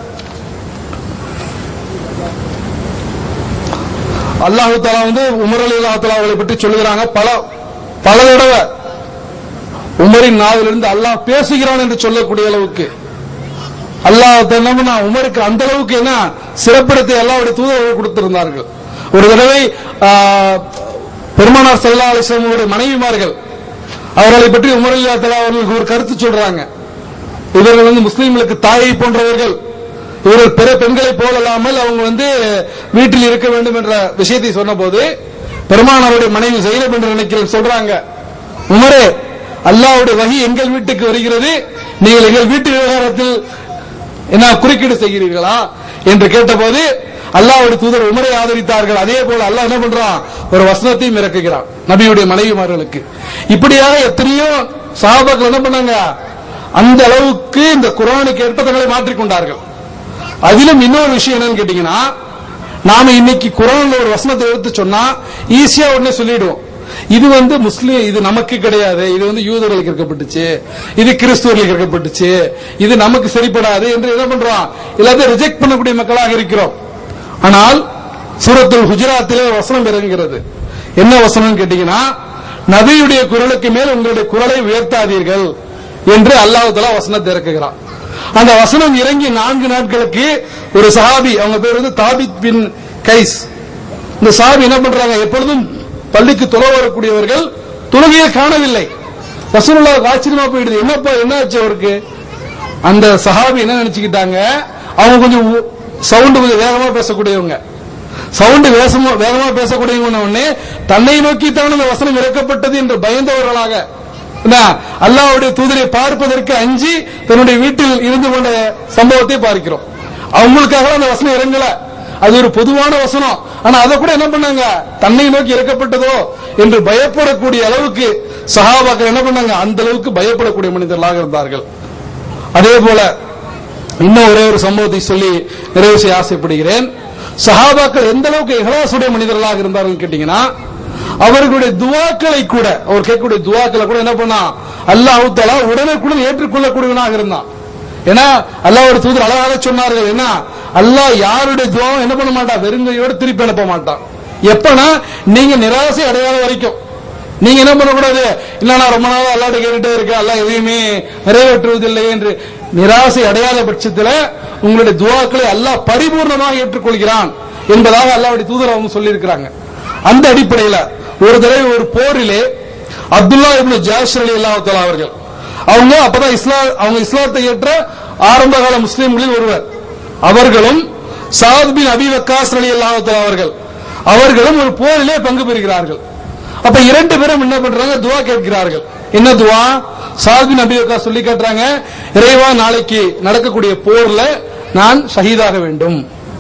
அல்லாஹு தாலா வந்து உமர் அலி அல்லா அவர்களை பற்றி சொல்லுகிறாங்க பல பல தடவை உமரின் நாவிலிருந்து அல்லாஹ் பேசுகிறான் என்று சொல்லக்கூடிய அளவுக்கு அல்லாஹ் என்ன பண்ணா உமருக்கு அந்த அளவுக்கு என்ன சிறப்பிடத்தை அல்லாவுடைய தூதர்கள் கொடுத்திருந்தார்கள் ஒரு தடவை ஆ, பெருமானார் சல்லா அலிஸ்லாமுடைய மனைவிமார்கள் அவர்களை பற்றி உமர் அல்லா தலா அவர்களுக்கு ஒரு கருத்து சொல்றாங்க இவர்கள் வந்து முஸ்லீம்களுக்கு தாயை போன்றவர்கள் இவர்கள் பிற பெண்களை போலல்லாமல் அவங்க வந்து வீட்டில் இருக்க வேண்டும் என்ற விஷயத்தை சொன்னபோது பெருமானாருடைய மனைவி செய்யணும் என்று நினைக்கிறேன் சொல்றாங்க உமரே அல்லாஹ்வுடைய வகி எங்கள் வீட்டுக்கு வருகிறது நீங்கள் எங்கள் வீட்டு விவகாரத்தில் என்ன குறுக்கீடு செய்கிறீர்களா என்று கேட்டபோது அல்லாஹ்வுடைய தூதர் உமரை ஆதரித்தார்கள் அதே போல அல்லாஹ் என்ன பண்றான் ஒரு வசனத்தையும் இறக்குகிறான் நபியுடைய மனைவிமார்களுக்கு இப்படியாக எத்தனையோ சஹாபாக்கள் என்ன பண்ணாங்க அந்த அளவுக்கு இந்த குரானுக்கு ஏற்ப தங்களை மாற்றிக்கொண்டார்கள் அதிலும் இன்னொரு விஷயம் என்னன்னு கேட்டீங்கன்னா நாம இன்னைக்கு குரான்ல ஒரு வசனத்தை எடுத்து சொன்னா ஈஸியா உடனே சொல்லிடுவோம் இது வந்து முஸ்லீம் இது நமக்கு கிடையாது இது வந்து யூதர்களுக்கு இருக்கப்பட்டுச்சு இது கிறிஸ்துவர்களுக்கு இருக்கப்பட்டுச்சு இது நமக்கு சரிப்படாது என்று என்ன பண்றோம் எல்லாத்தையும் ரிஜெக்ட் பண்ணக்கூடிய மக்களாக இருக்கிறோம் ஆனால் சூரத்துல் குஜராத்திலே ஒரு வசனம் இறங்குகிறது என்ன வசனம் கேட்டீங்கன்னா நபியுடைய குரலுக்கு மேல் உங்களுடைய குரலை உயர்த்தாதீர்கள் என்று அல்லாஹ் தலா வசனத்தை இறக்குகிறான் அந்த வசனம் இறங்கி நான்கு நாட்களுக்கு ஒரு சஹாபி அவங்க பேர் வந்து தாபித் பின் கைஸ் இந்த சஹாபி என்ன பண்றாங்க எப்பொழுதும் பள்ளிக்கு தொலை வரக்கூடியவர்கள் தொழுகையை காணவில்லை ரசூலுல்லாஹ் ஆச்சரியமா போயிடுது என்னப்பா என்ன ஆச்சு அவருக்கு அந்த சஹாபி என்ன நினைச்சுக்கிட்டாங்க அவங்க கொஞ்சம் சவுண்ட் கொஞ்சம் வேகமா பேசக்கூடியவங்க சவுண்ட் வேகமா வேகமா பேசக்கூடியவங்க உடனே தன்னை நோக்கி தான் அந்த வசனம் இறக்கப்பட்டது என்று பயந்தவர்களாக என்ன, அல்லாஹ்வுடைய தூதரை பார்ப்பதற்கு அஞ்சி தன்னுடைய வீட்டில் இருந்து கொண்ட சம்பவத்தை பார்க்கிறோம் அவங்களுக்காக அந்த வசனம் இறங்கல அது ஒரு பொதுவான வசனம் ஆனா அதை கூட என்ன பண்ணாங்க தன்னை நோக்கி இறக்கப்பட்டதோ என்று பயப்படக்கூடிய அளவுக்கு சஹாபாக்கள் என்ன பண்ணாங்க அந்த அளவுக்கு பயப்படக்கூடிய மனிதர்களாக இருந்தார்கள் அதே போல இன்னும் ஒரே ஒரு சம்பவத்தை சொல்லி நிறைவு செய்ய ஆசைப்படுகிறேன் சஹாபாக்கள் எந்த அளவுக்கு இஹலாசுடைய மனிதர்களாக இருந்தார்கள் கேட்டீங்கன்னா அவர்களுடைய துவாக்களை கூட அவர் கேட்கக்கூடிய துவாக்களை கூட என்ன பண்ணா அல்லாஹ் தஆலா உடனுக்குடன் ஏற்றுக்கொள்ளக்கூடியவனாக இருந்தான் ஏன்னா அல்லாஹ் ஒரு தூதர் அழகாக சொன்னார்கள் என்ன அல்லாஹ் யாருடைய துவாவும் என்ன பண்ண மாட்டான் வெறுங்கையோடு திருப்பி அனுப்ப மாட்டான் எப்பனா நீங்க நிராசை அடையாத வரைக்கும் நீங்க என்ன பண்ணக்கூடாது இல்ல நான் ரொம்ப நாள் அல்லாட்ட கேட்டுட்டே இருக்கேன் அல்ல எதையுமே நிறைவேற்றுவதில்லை என்று நிராசை அடையாத பட்சத்துல உங்களுடைய துவாக்களை அல்லாஹ் பரிபூர்ணமாக ஏற்றுக்கொள்கிறான் என்பதாக அல்லாவுடைய தூதர் அவங்க சொல்லியிருக்கிறாங்க அந்த அடிப்படையில ஒரு தடவை ஒரு போரிலே அப்துல்லா இப்னு ஜாஷ் அலி அல்லாஹ் அவர்கள் அவங்க அப்பதான் இஸ்லாம் அவங்க இஸ்லாத்தை ஏற்ற ஆரம்ப கால முஸ்லிம்களில் ஒருவர் அவர்களும் சாத் பின் அபி வக்காஸ் அலி அல்லாஹ் அவர்கள் அவர்களும் ஒரு போரிலே பங்கு பெறுகிறார்கள் அப்ப இரண்டு பேரும் என்ன பண்றாங்க துவா கேட்கிறார்கள் என்ன துவா சாத் பின் அபி வக்காஸ் சொல்லி கேட்றாங்க இறைவா நாளைக்கு நடக்கக்கூடிய போர்ல நான் ஷஹீதாக வேண்டும்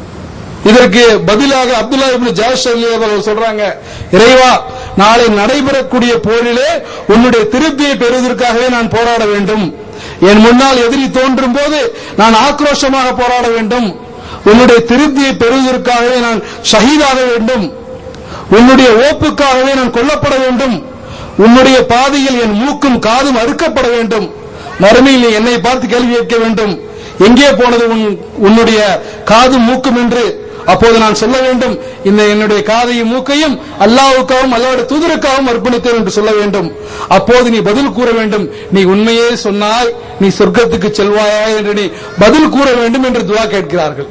இதற்கு பதிலாக அப்துல்லா இப்னு ஜாஷ் அலி அவர்கள் சொல்றாங்க இறைவா நாளை நடைபெறக்கூடிய போரிலே உன்னுடைய திருப்தியை பெறுவதற்காகவே நான் போராட வேண்டும் என் முன்னால் எதிரி தோன்றும் போது நான் ஆக்ரோஷமாக போராட வேண்டும் உன்னுடைய திருப்தியை பெறுவதற்காகவே நான் ஷஹீதாக வேண்டும் உன்னுடைய ஓப்புக்காகவே நான் கொல்லப்பட வேண்டும் உன்னுடைய பாதையில் என் மூக்கும் காதும் அறுக்கப்பட வேண்டும் மறுமையில் நீ என்னை பார்த்து கேள்வி கேட்க வேண்டும் எங்கே போனது உன் உன்னுடைய காதும் மூக்கும் என்று அப்போது நான் சொல்ல வேண்டும் இந்த என்னுடைய காதையும் மூக்கையும் அல்லாவுக்காகவும் அல்லாவுடைய தூதருக்காகவும் அர்ப்பணித்தேன் என்று சொல்ல வேண்டும் அப்போது நீ பதில் கூற வேண்டும் நீ உண்மையே சொன்னாய் நீ சொர்க்கத்துக்கு செல்வாயா என்று நீ பதில் கூற வேண்டும் என்று துவா கேட்கிறார்கள்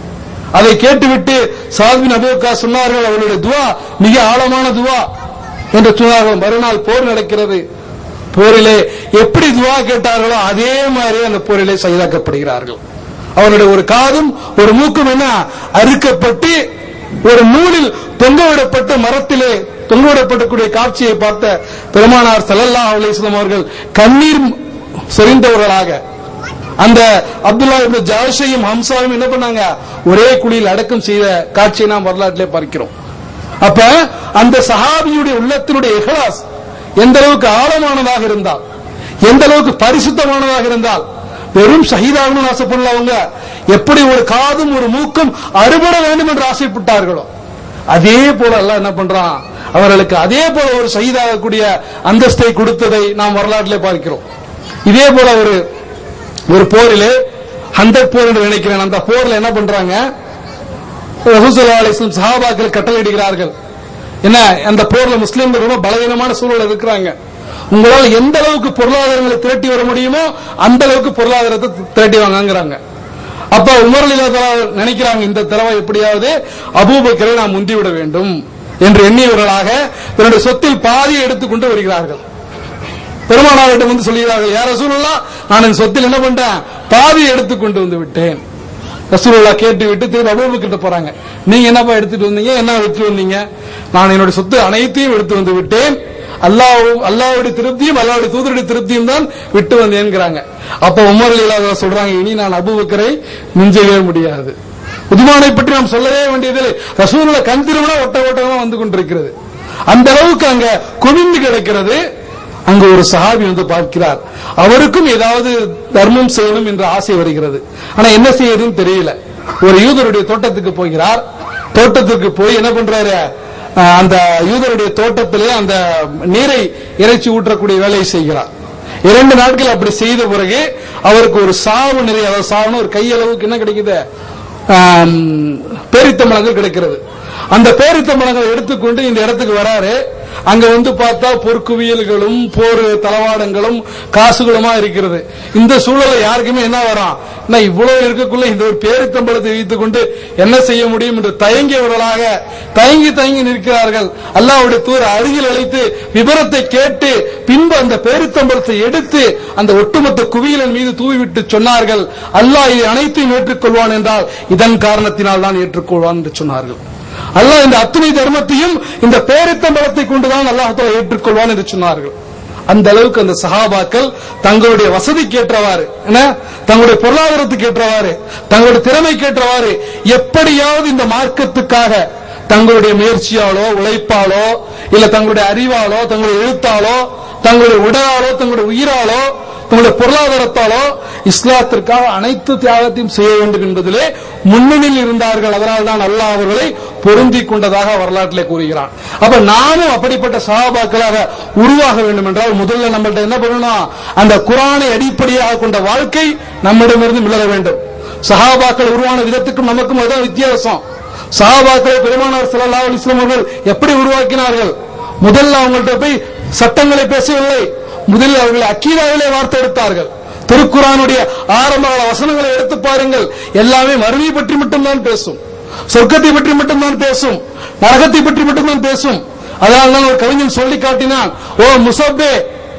அதை கேட்டுவிட்டு சாத்வின் அபுக்கா சொன்னார்கள் அவருடைய துவா மிக ஆழமான துவா என்று சொன்னார்கள் மறுநாள் போர் நடக்கிறது போரிலே எப்படி துவா கேட்டார்களோ அதே மாதிரி அந்த போரிலே சைதாக்கப்படுகிறார்கள் அவனுடைய ஒரு காதும் ஒரு மூக்கும் என்ன அறுக்கப்பட்டு ஒரு நூலில் தொங்கவிடப்பட்ட மரத்திலே தொங்கவிடப்படக்கூடிய காட்சியை பார்த்த பெருமானார் ஸல்லல்லாஹு அலைஹி வஸல்லம் அவர்கள் கண்ணீர் சொரிந்தவர்களாக அந்த அப்துல்லா இப்னு ஜாஷையும் ஹம்சாவையும் என்ன பண்ணாங்க ஒரே குழியில் அடக்கம் செய்த காட்சியை நாம் வரலாற்றிலே பார்க்கிறோம் அப்ப அந்த சஹாபியுடைய உள்ளத்தினுடைய இஹ்லாஸ் எந்த அளவுக்கு ஆழமானதாக இருந்தால் எந்த அளவுக்கு பரிசுத்தமானதாக இருந்தால் வெறும் ஷஹீதாகணும்னு ஆசைப்படல அவங்க எப்படி ஒரு காதும் ஒரு மூக்கும் அறுபட வேண்டும் என்று ஆசைப்பட்டார்களோ அதே போல எல்லாம் என்ன பண்றான் அவர்களுக்கு அதே போல ஒரு ஷஹீதாகக்கூடிய அந்தஸ்தை கொடுத்ததை நாம் வரலாற்றிலே பார்க்கிறோம் இதே போல ஒரு ஒரு போரிலே ஹந்தக் போர் என்று நினைக்கிறேன் அந்த போர்ல என்ன பண்றாங்க ரசூலுல்லாஹி அலைஹி வஸல்லம் சஹாபாக்கள் கட்டளையிடுகிறார்கள் என்ன அந்த போர்ல முஸ்லிம்கள் ரொம்ப பலவீனமான சூழல் இருக்கிறாங்க உங்களால் எந்த அளவுக்கு பொருளாதாரங்களை திரட்டி வர முடியுமோ அந்த அளவுக்கு பொருளாதாரத்தை திரட்டி வாங்கங்கிறாங்க அப்ப உமர் அலிலாதா நினைக்கிறாங்க இந்த தடவை எப்படியாவது அபூபக்கரை நாம் முந்திவிட வேண்டும் என்று எண்ணியவர்களாக தன்னுடைய சொத்தில் பாதியை எடுத்துக்கொண்டு வருகிறார்கள் பெருமானாரிடம் வந்து சொல்கிறார்கள் யார் ரசூலுல்லா நான் என் சொத்தில் என்ன பண்றேன் பாதியை எடுத்துக்கொண்டு வந்து விட்டேன் ரசூலுல்லா கேட்டு விட்டு திரும்ப அபூபக்கிட்ட போறாங்க நீங்க என்னப்பா எடுத்துட்டு வந்தீங்க என்ன விட்டு வந்தீங்க நான் என்னுடைய சொத்து அனைத்தையும் எடுத்து வந்து விட்டேன் அல்லாஹ் அல்லாஹ்வுடைய திருப்தியும் அல்லாஹ்வுடைய தூதருடைய திருப்தியும் தான் விட்டு வந்தேன்ங்கிறாங்க அப்ப உமர் இல்லாத சொல்றாங்க இனி நான் அபூபக்கரை மிஞ்சவே முடியாது உதுமானை பற்றி நாம் சொல்லவே வேண்டியதில்லை ரசூலுல்லா கண் திருவிழா ஒட்ட ஓட்டமா வந்து கொண்டிருக்கிறது அந்த அளவுக்கு அங்க குவிந்து கிடக்கிறது அங்கு ஒரு சஹாபி வந்து பார்க்கிறார் அவருக்கும் ஏதாவது தர்மம் செய்யணும் என்ற ஆசை வருகிறது ஆனா என்ன செய்யறதுன்னு தெரியல ஒரு யூதருடைய தோட்டத்துக்கு போகிறார் தோட்டத்துக்கு போய் என்ன பண்றாரு அஹ், அந்த யூதருடைய தோட்டத்திலே அந்த நீரை இறைச்சி ஊற்றக்கூடிய வேலையை செய்கிறார் இரண்டு நாட்கள் அப்படி செய்த பிறகு அவருக்கு ஒரு சாவு நிறைய அதாவது சாவுன்னு ஒரு கையளவுக்கு என்ன கிடைக்குது ஆம், பேரித்தம்பழங்கள் கிடைக்கிறது அந்த பேரித்தம்பழங்களை எடுத்துக்கொண்டு இந்த இடத்துக்கு வராரு அங்க வந்து பார்த்தா பொற்குவியல்களும் போர் தளவாடங்களும் காசுகளுமா இருக்கிறது இந்த சூழல்ல யாருக்குமே என்ன வரான் நான் இவ்வளவு இருக்கக்குள்ள இந்த ஒரு பேரித்தம்பழத்தை வைத்துக் கொண்டு என்ன செய்ய முடியும் என்று தயங்கியவர்களாக தயங்கி தயங்கி நிற்கிறார்கள் அல்லாஹ்வுடைய தூர் அருகில் அழைத்து விவரத்தை கேட்டு பின்பு அந்த பேரித்தம்பழத்தை எடுத்து அந்த ஒட்டுமொத்த குவியலின் மீது தூவிவிட்டு சொன்னார்கள் அல்லாஹ் இதை அனைத்தையும் ஏற்றுக்கொள்வான் என்றால் இதன் காரணத்தினால் தான் ஏற்றுக்கொள்வான் என்று சொன்னார்கள் அல்லாஹ் இந்த அத்தனை தர்மத்தையும் இந்த பேரித்தம்பழத்தை கொண்டுதான் அல்லாஹ் ஏற்றுக்கொள்வான் என்று சொன்னார்கள் அந்த அளவுக்கு அந்த சஹாபாக்கள் தங்களுடைய வசதிக்கு ஏற்றவாறு என்ன தங்களுடைய பொருளாதாரத்துக்கு ஏற்றவாறு தங்களுடைய திறமைக்கு ஏற்றவாறு எப்படியாவது இந்த மார்க்கத்துக்காக தங்களுடைய முயற்சியாலோ உழைப்பாலோ இல்ல தங்களுடைய அறிவாலோ தங்களுடைய எழுத்தாலோ தங்களுடைய உடலாலோ தங்களுடைய உயிராலோ தங்களுடைய பொருளாதாரத்தாலோ இஸ்லாத்திற்காக அனைத்து தியாகத்தையும் செய்ய வேண்டும் என்பதிலே முன்னணியில் இருந்தார்கள் அதனால் தான் அல்லாஹ் அவர்களை பொருந்திக் கொண்டதாக வரலாற்றிலே கூறுகிறான் அப்ப நாமும் அப்படிப்பட்ட சகாபாக்களாக உருவாக வேண்டும் என்றால் முதல்ல நம்மள்ட்ட என்ன பண்ணணும் அந்த குரானை அடிப்படையாக கொண்ட வாழ்க்கை நம்மிடமிருந்து மிளர வேண்டும் சஹாபாக்கள் உருவான விதத்துக்கும் நமக்கும் அதான் வித்தியாசம் சஹாபாக்களை பெருமானார் ஸல்லல்லாஹு அலைஹி வஸல்லம் அவர்கள் எப்படி உருவாக்கினார்கள் முதல்ல அவங்கள்ட்ட போய் சட்டங்களை பேசவில்லை முதலில் அவர்கள் அக்கீதாவிலே வார்த்தை எடுத்தார்கள் திருக்குறானுடைய ஆரம்ப கால வசனங்களை எடுத்து பாருங்கள் எல்லாமே மறுமை பற்றி மட்டும்தான் பேசும் சொர்க்கத்தை பற்றி மட்டும்தான் பேசும் நரகத்தை பற்றி மட்டும்தான் பேசும் அதனால தான் ஒரு கவிஞன் சொல்லி காட்டினான் ஓ முசப்பே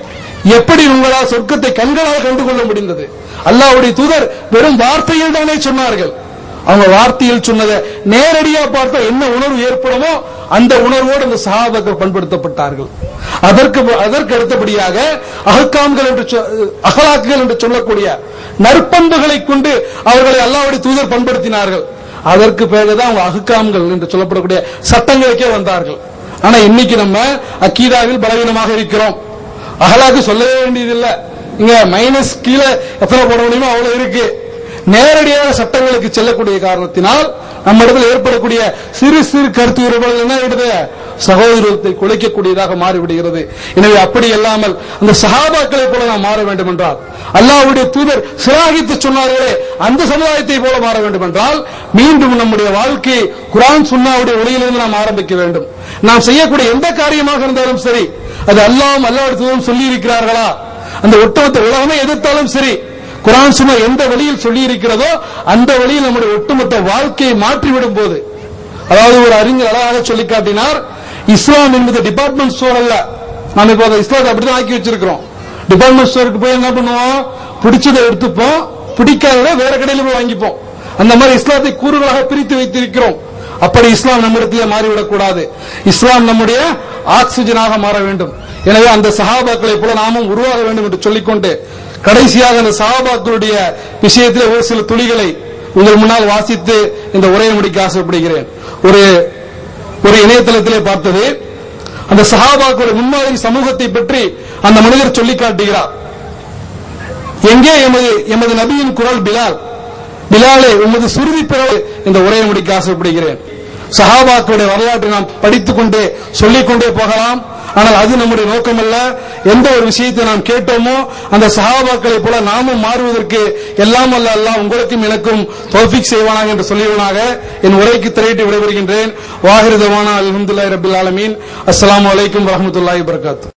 எப்படி உங்களால் சொர்க்கத்தை கண்களால் கண்டுகொள்ள முடிந்தது அல்லாஹ்வுடைய தூதர் வெறும் வார்த்தையில் தானே சொன்னார்கள் அவங்க வார்த்தையில் சொன்னதை நேரடியா பார்த்தா என்ன உணர்வு ஏற்படுமோ அந்த உணர்வோடு அந்த சஹாபாக்கள் பண்படுத்தப்பட்டார்கள் அதற்கு அதற்கு அடுத்தபடியாக அகக்காம்கள் என்று சொ- அகலாக்குகள் என்று சொல்லக்கூடிய நற்பண்புகளை கொண்டு அவர்களை அல்லாஹ்வுடைய தூதர் பண்படுத்தினார்கள் அதற்கு பிறகுதான் அவங்க அகுக்காம்கள் என்று சொல்லப்படக்கூடிய சட்டங்களுக்கே வந்தார்கள் ஆனா இன்னைக்கு நம்ம அக்கீதாவில் பலவீனமாக இருக்கிறோம் அகலாக்கு சொல்லவே வேண்டியதில்லை இங்க மைனஸ் கீழே எத்தனை போட முடியுமோ அவ்வளவு இருக்கு நேரடியாக சட்டங்களுக்கு செல்லக்கூடிய காரணத்தினால் நம்ம இடத்தில் ஏற்படக்கூடிய சிறு சிறு கருத்து வேறுபாடுகள் என்ன ஆயிடுது சகோதரத்தை குலைக்கக்கூடியதாக மாறிவிடுகிறது எனவே அப்படி அல்லாமல் அந்த சஹாபாக்களை போல நாம் மாற வேண்டும் என்றால் அல்லாஹ்வுடைய தூதர் சிராகித்து சொன்னார்களே அந்த சமுதாயத்தை போல மாற வேண்டும் என்றால் மீண்டும் நம்முடைய வாழ்க்கை குரான் சுன்னாவுடைய ஒளியிலிருந்து நாம் ஆரம்பிக்க வேண்டும் நாம் செய்யக்கூடிய எந்த காரியமாக இருந்தாலும் சரி அது அல்லாஹ்வும் அல்லாஹ்வுடைய தூதரும் சொல்லி இருக்கிறார்களா அந்த ஒட்டுமொத்த உலகமே எதிர்த்தாலும் சரி குரான் சும்மா எந்த வழியில் சொல்லி இருக்கிறதோ அந்த வழியில் நம்முடைய ஒட்டுமொத்த வாழ்க்கையை மாற்றிவிடும் போது அதாவது ஒரு அறிஞர் அழகாக சொல்லி காட்டினார் இஸ்லாம் என்பது டிபார்ட்மெண்ட் ஸ்டோர் அல்ல நாம இப்போ அதை இஸ்லாத்தை அப்படிதான் ஆக்கி வச்சிருக்கிறோம் டிபார்ட்மெண்ட் ஸ்டோருக்கு போய் என்ன பண்ணுவோம் பிடிச்சதை எடுத்துப்போம் பிடிக்காததை வேற கடையில போய் வாங்கிப்போம் அந்த மாதிரி இஸ்லாத்தை கூறுகளாக பிரித்து வைத்திருக்கிறோம் அப்படி இஸ்லாம் நம்மிடத்திலே மாறிவிடக் கூடாது இஸ்லாம் நம்முடைய ஆக்சிஜனாக மாற வேண்டும் எனவே அந்த சஹாபாக்களை போல நாமும் உருவாக வேண்டும் என்று சொல்லிக்கொண்டு கடைசியாக அந்த சஹாபாக்களுடைய விஷயத்தில் ஒரு சில துளிகளை உங்கள் முன்னால் வாசித்து இந்த உரையை முடிக்க ஆசைப்படுகிறேன் ஒரு ஒரு இணையதளத்திலே பார்த்தது அந்த சஹாபாக்களுடைய முன்மாதிரி சமூகத்தை பற்றி அந்த மனிதர் சொல்லி காட்டுகிறார் எங்கே எமது எமது நபியின் குரல் பிலால் பிலாலே உமது சுருதி பிறகு இந்த உரையை முடிக்க ஆசைப்படுகிறேன் சஹாபாக்களுடைய வரலாற்றை நாம் படித்துக் கொண்டே சொல்லிக் கொண்டே போகலாம் ஆனால் அது நம்முடைய நோக்கமல்ல எந்த ஒரு விஷயத்தை நாம் கேட்டோமோ அந்த சஹாபாக்களை போல நாமும் மாறுவதற்கு எல்லாம் அல்ல அல்லாஹ் உங்களுக்கும் எனக்கும் தௌஃபிக் செய்வானாக என்று சொல்லியவனாக என் உரைக்கு திரையிட்டு விடைபெறுகின்றேன் வாஹிர் தவானா அல்ஹம்துலில்லாஹி ரபில் ஆலமீன் அஸ்ஸலாமு அலைக்கும் வரஹ்மத்துல்லாஹி வபரகாத்துஹு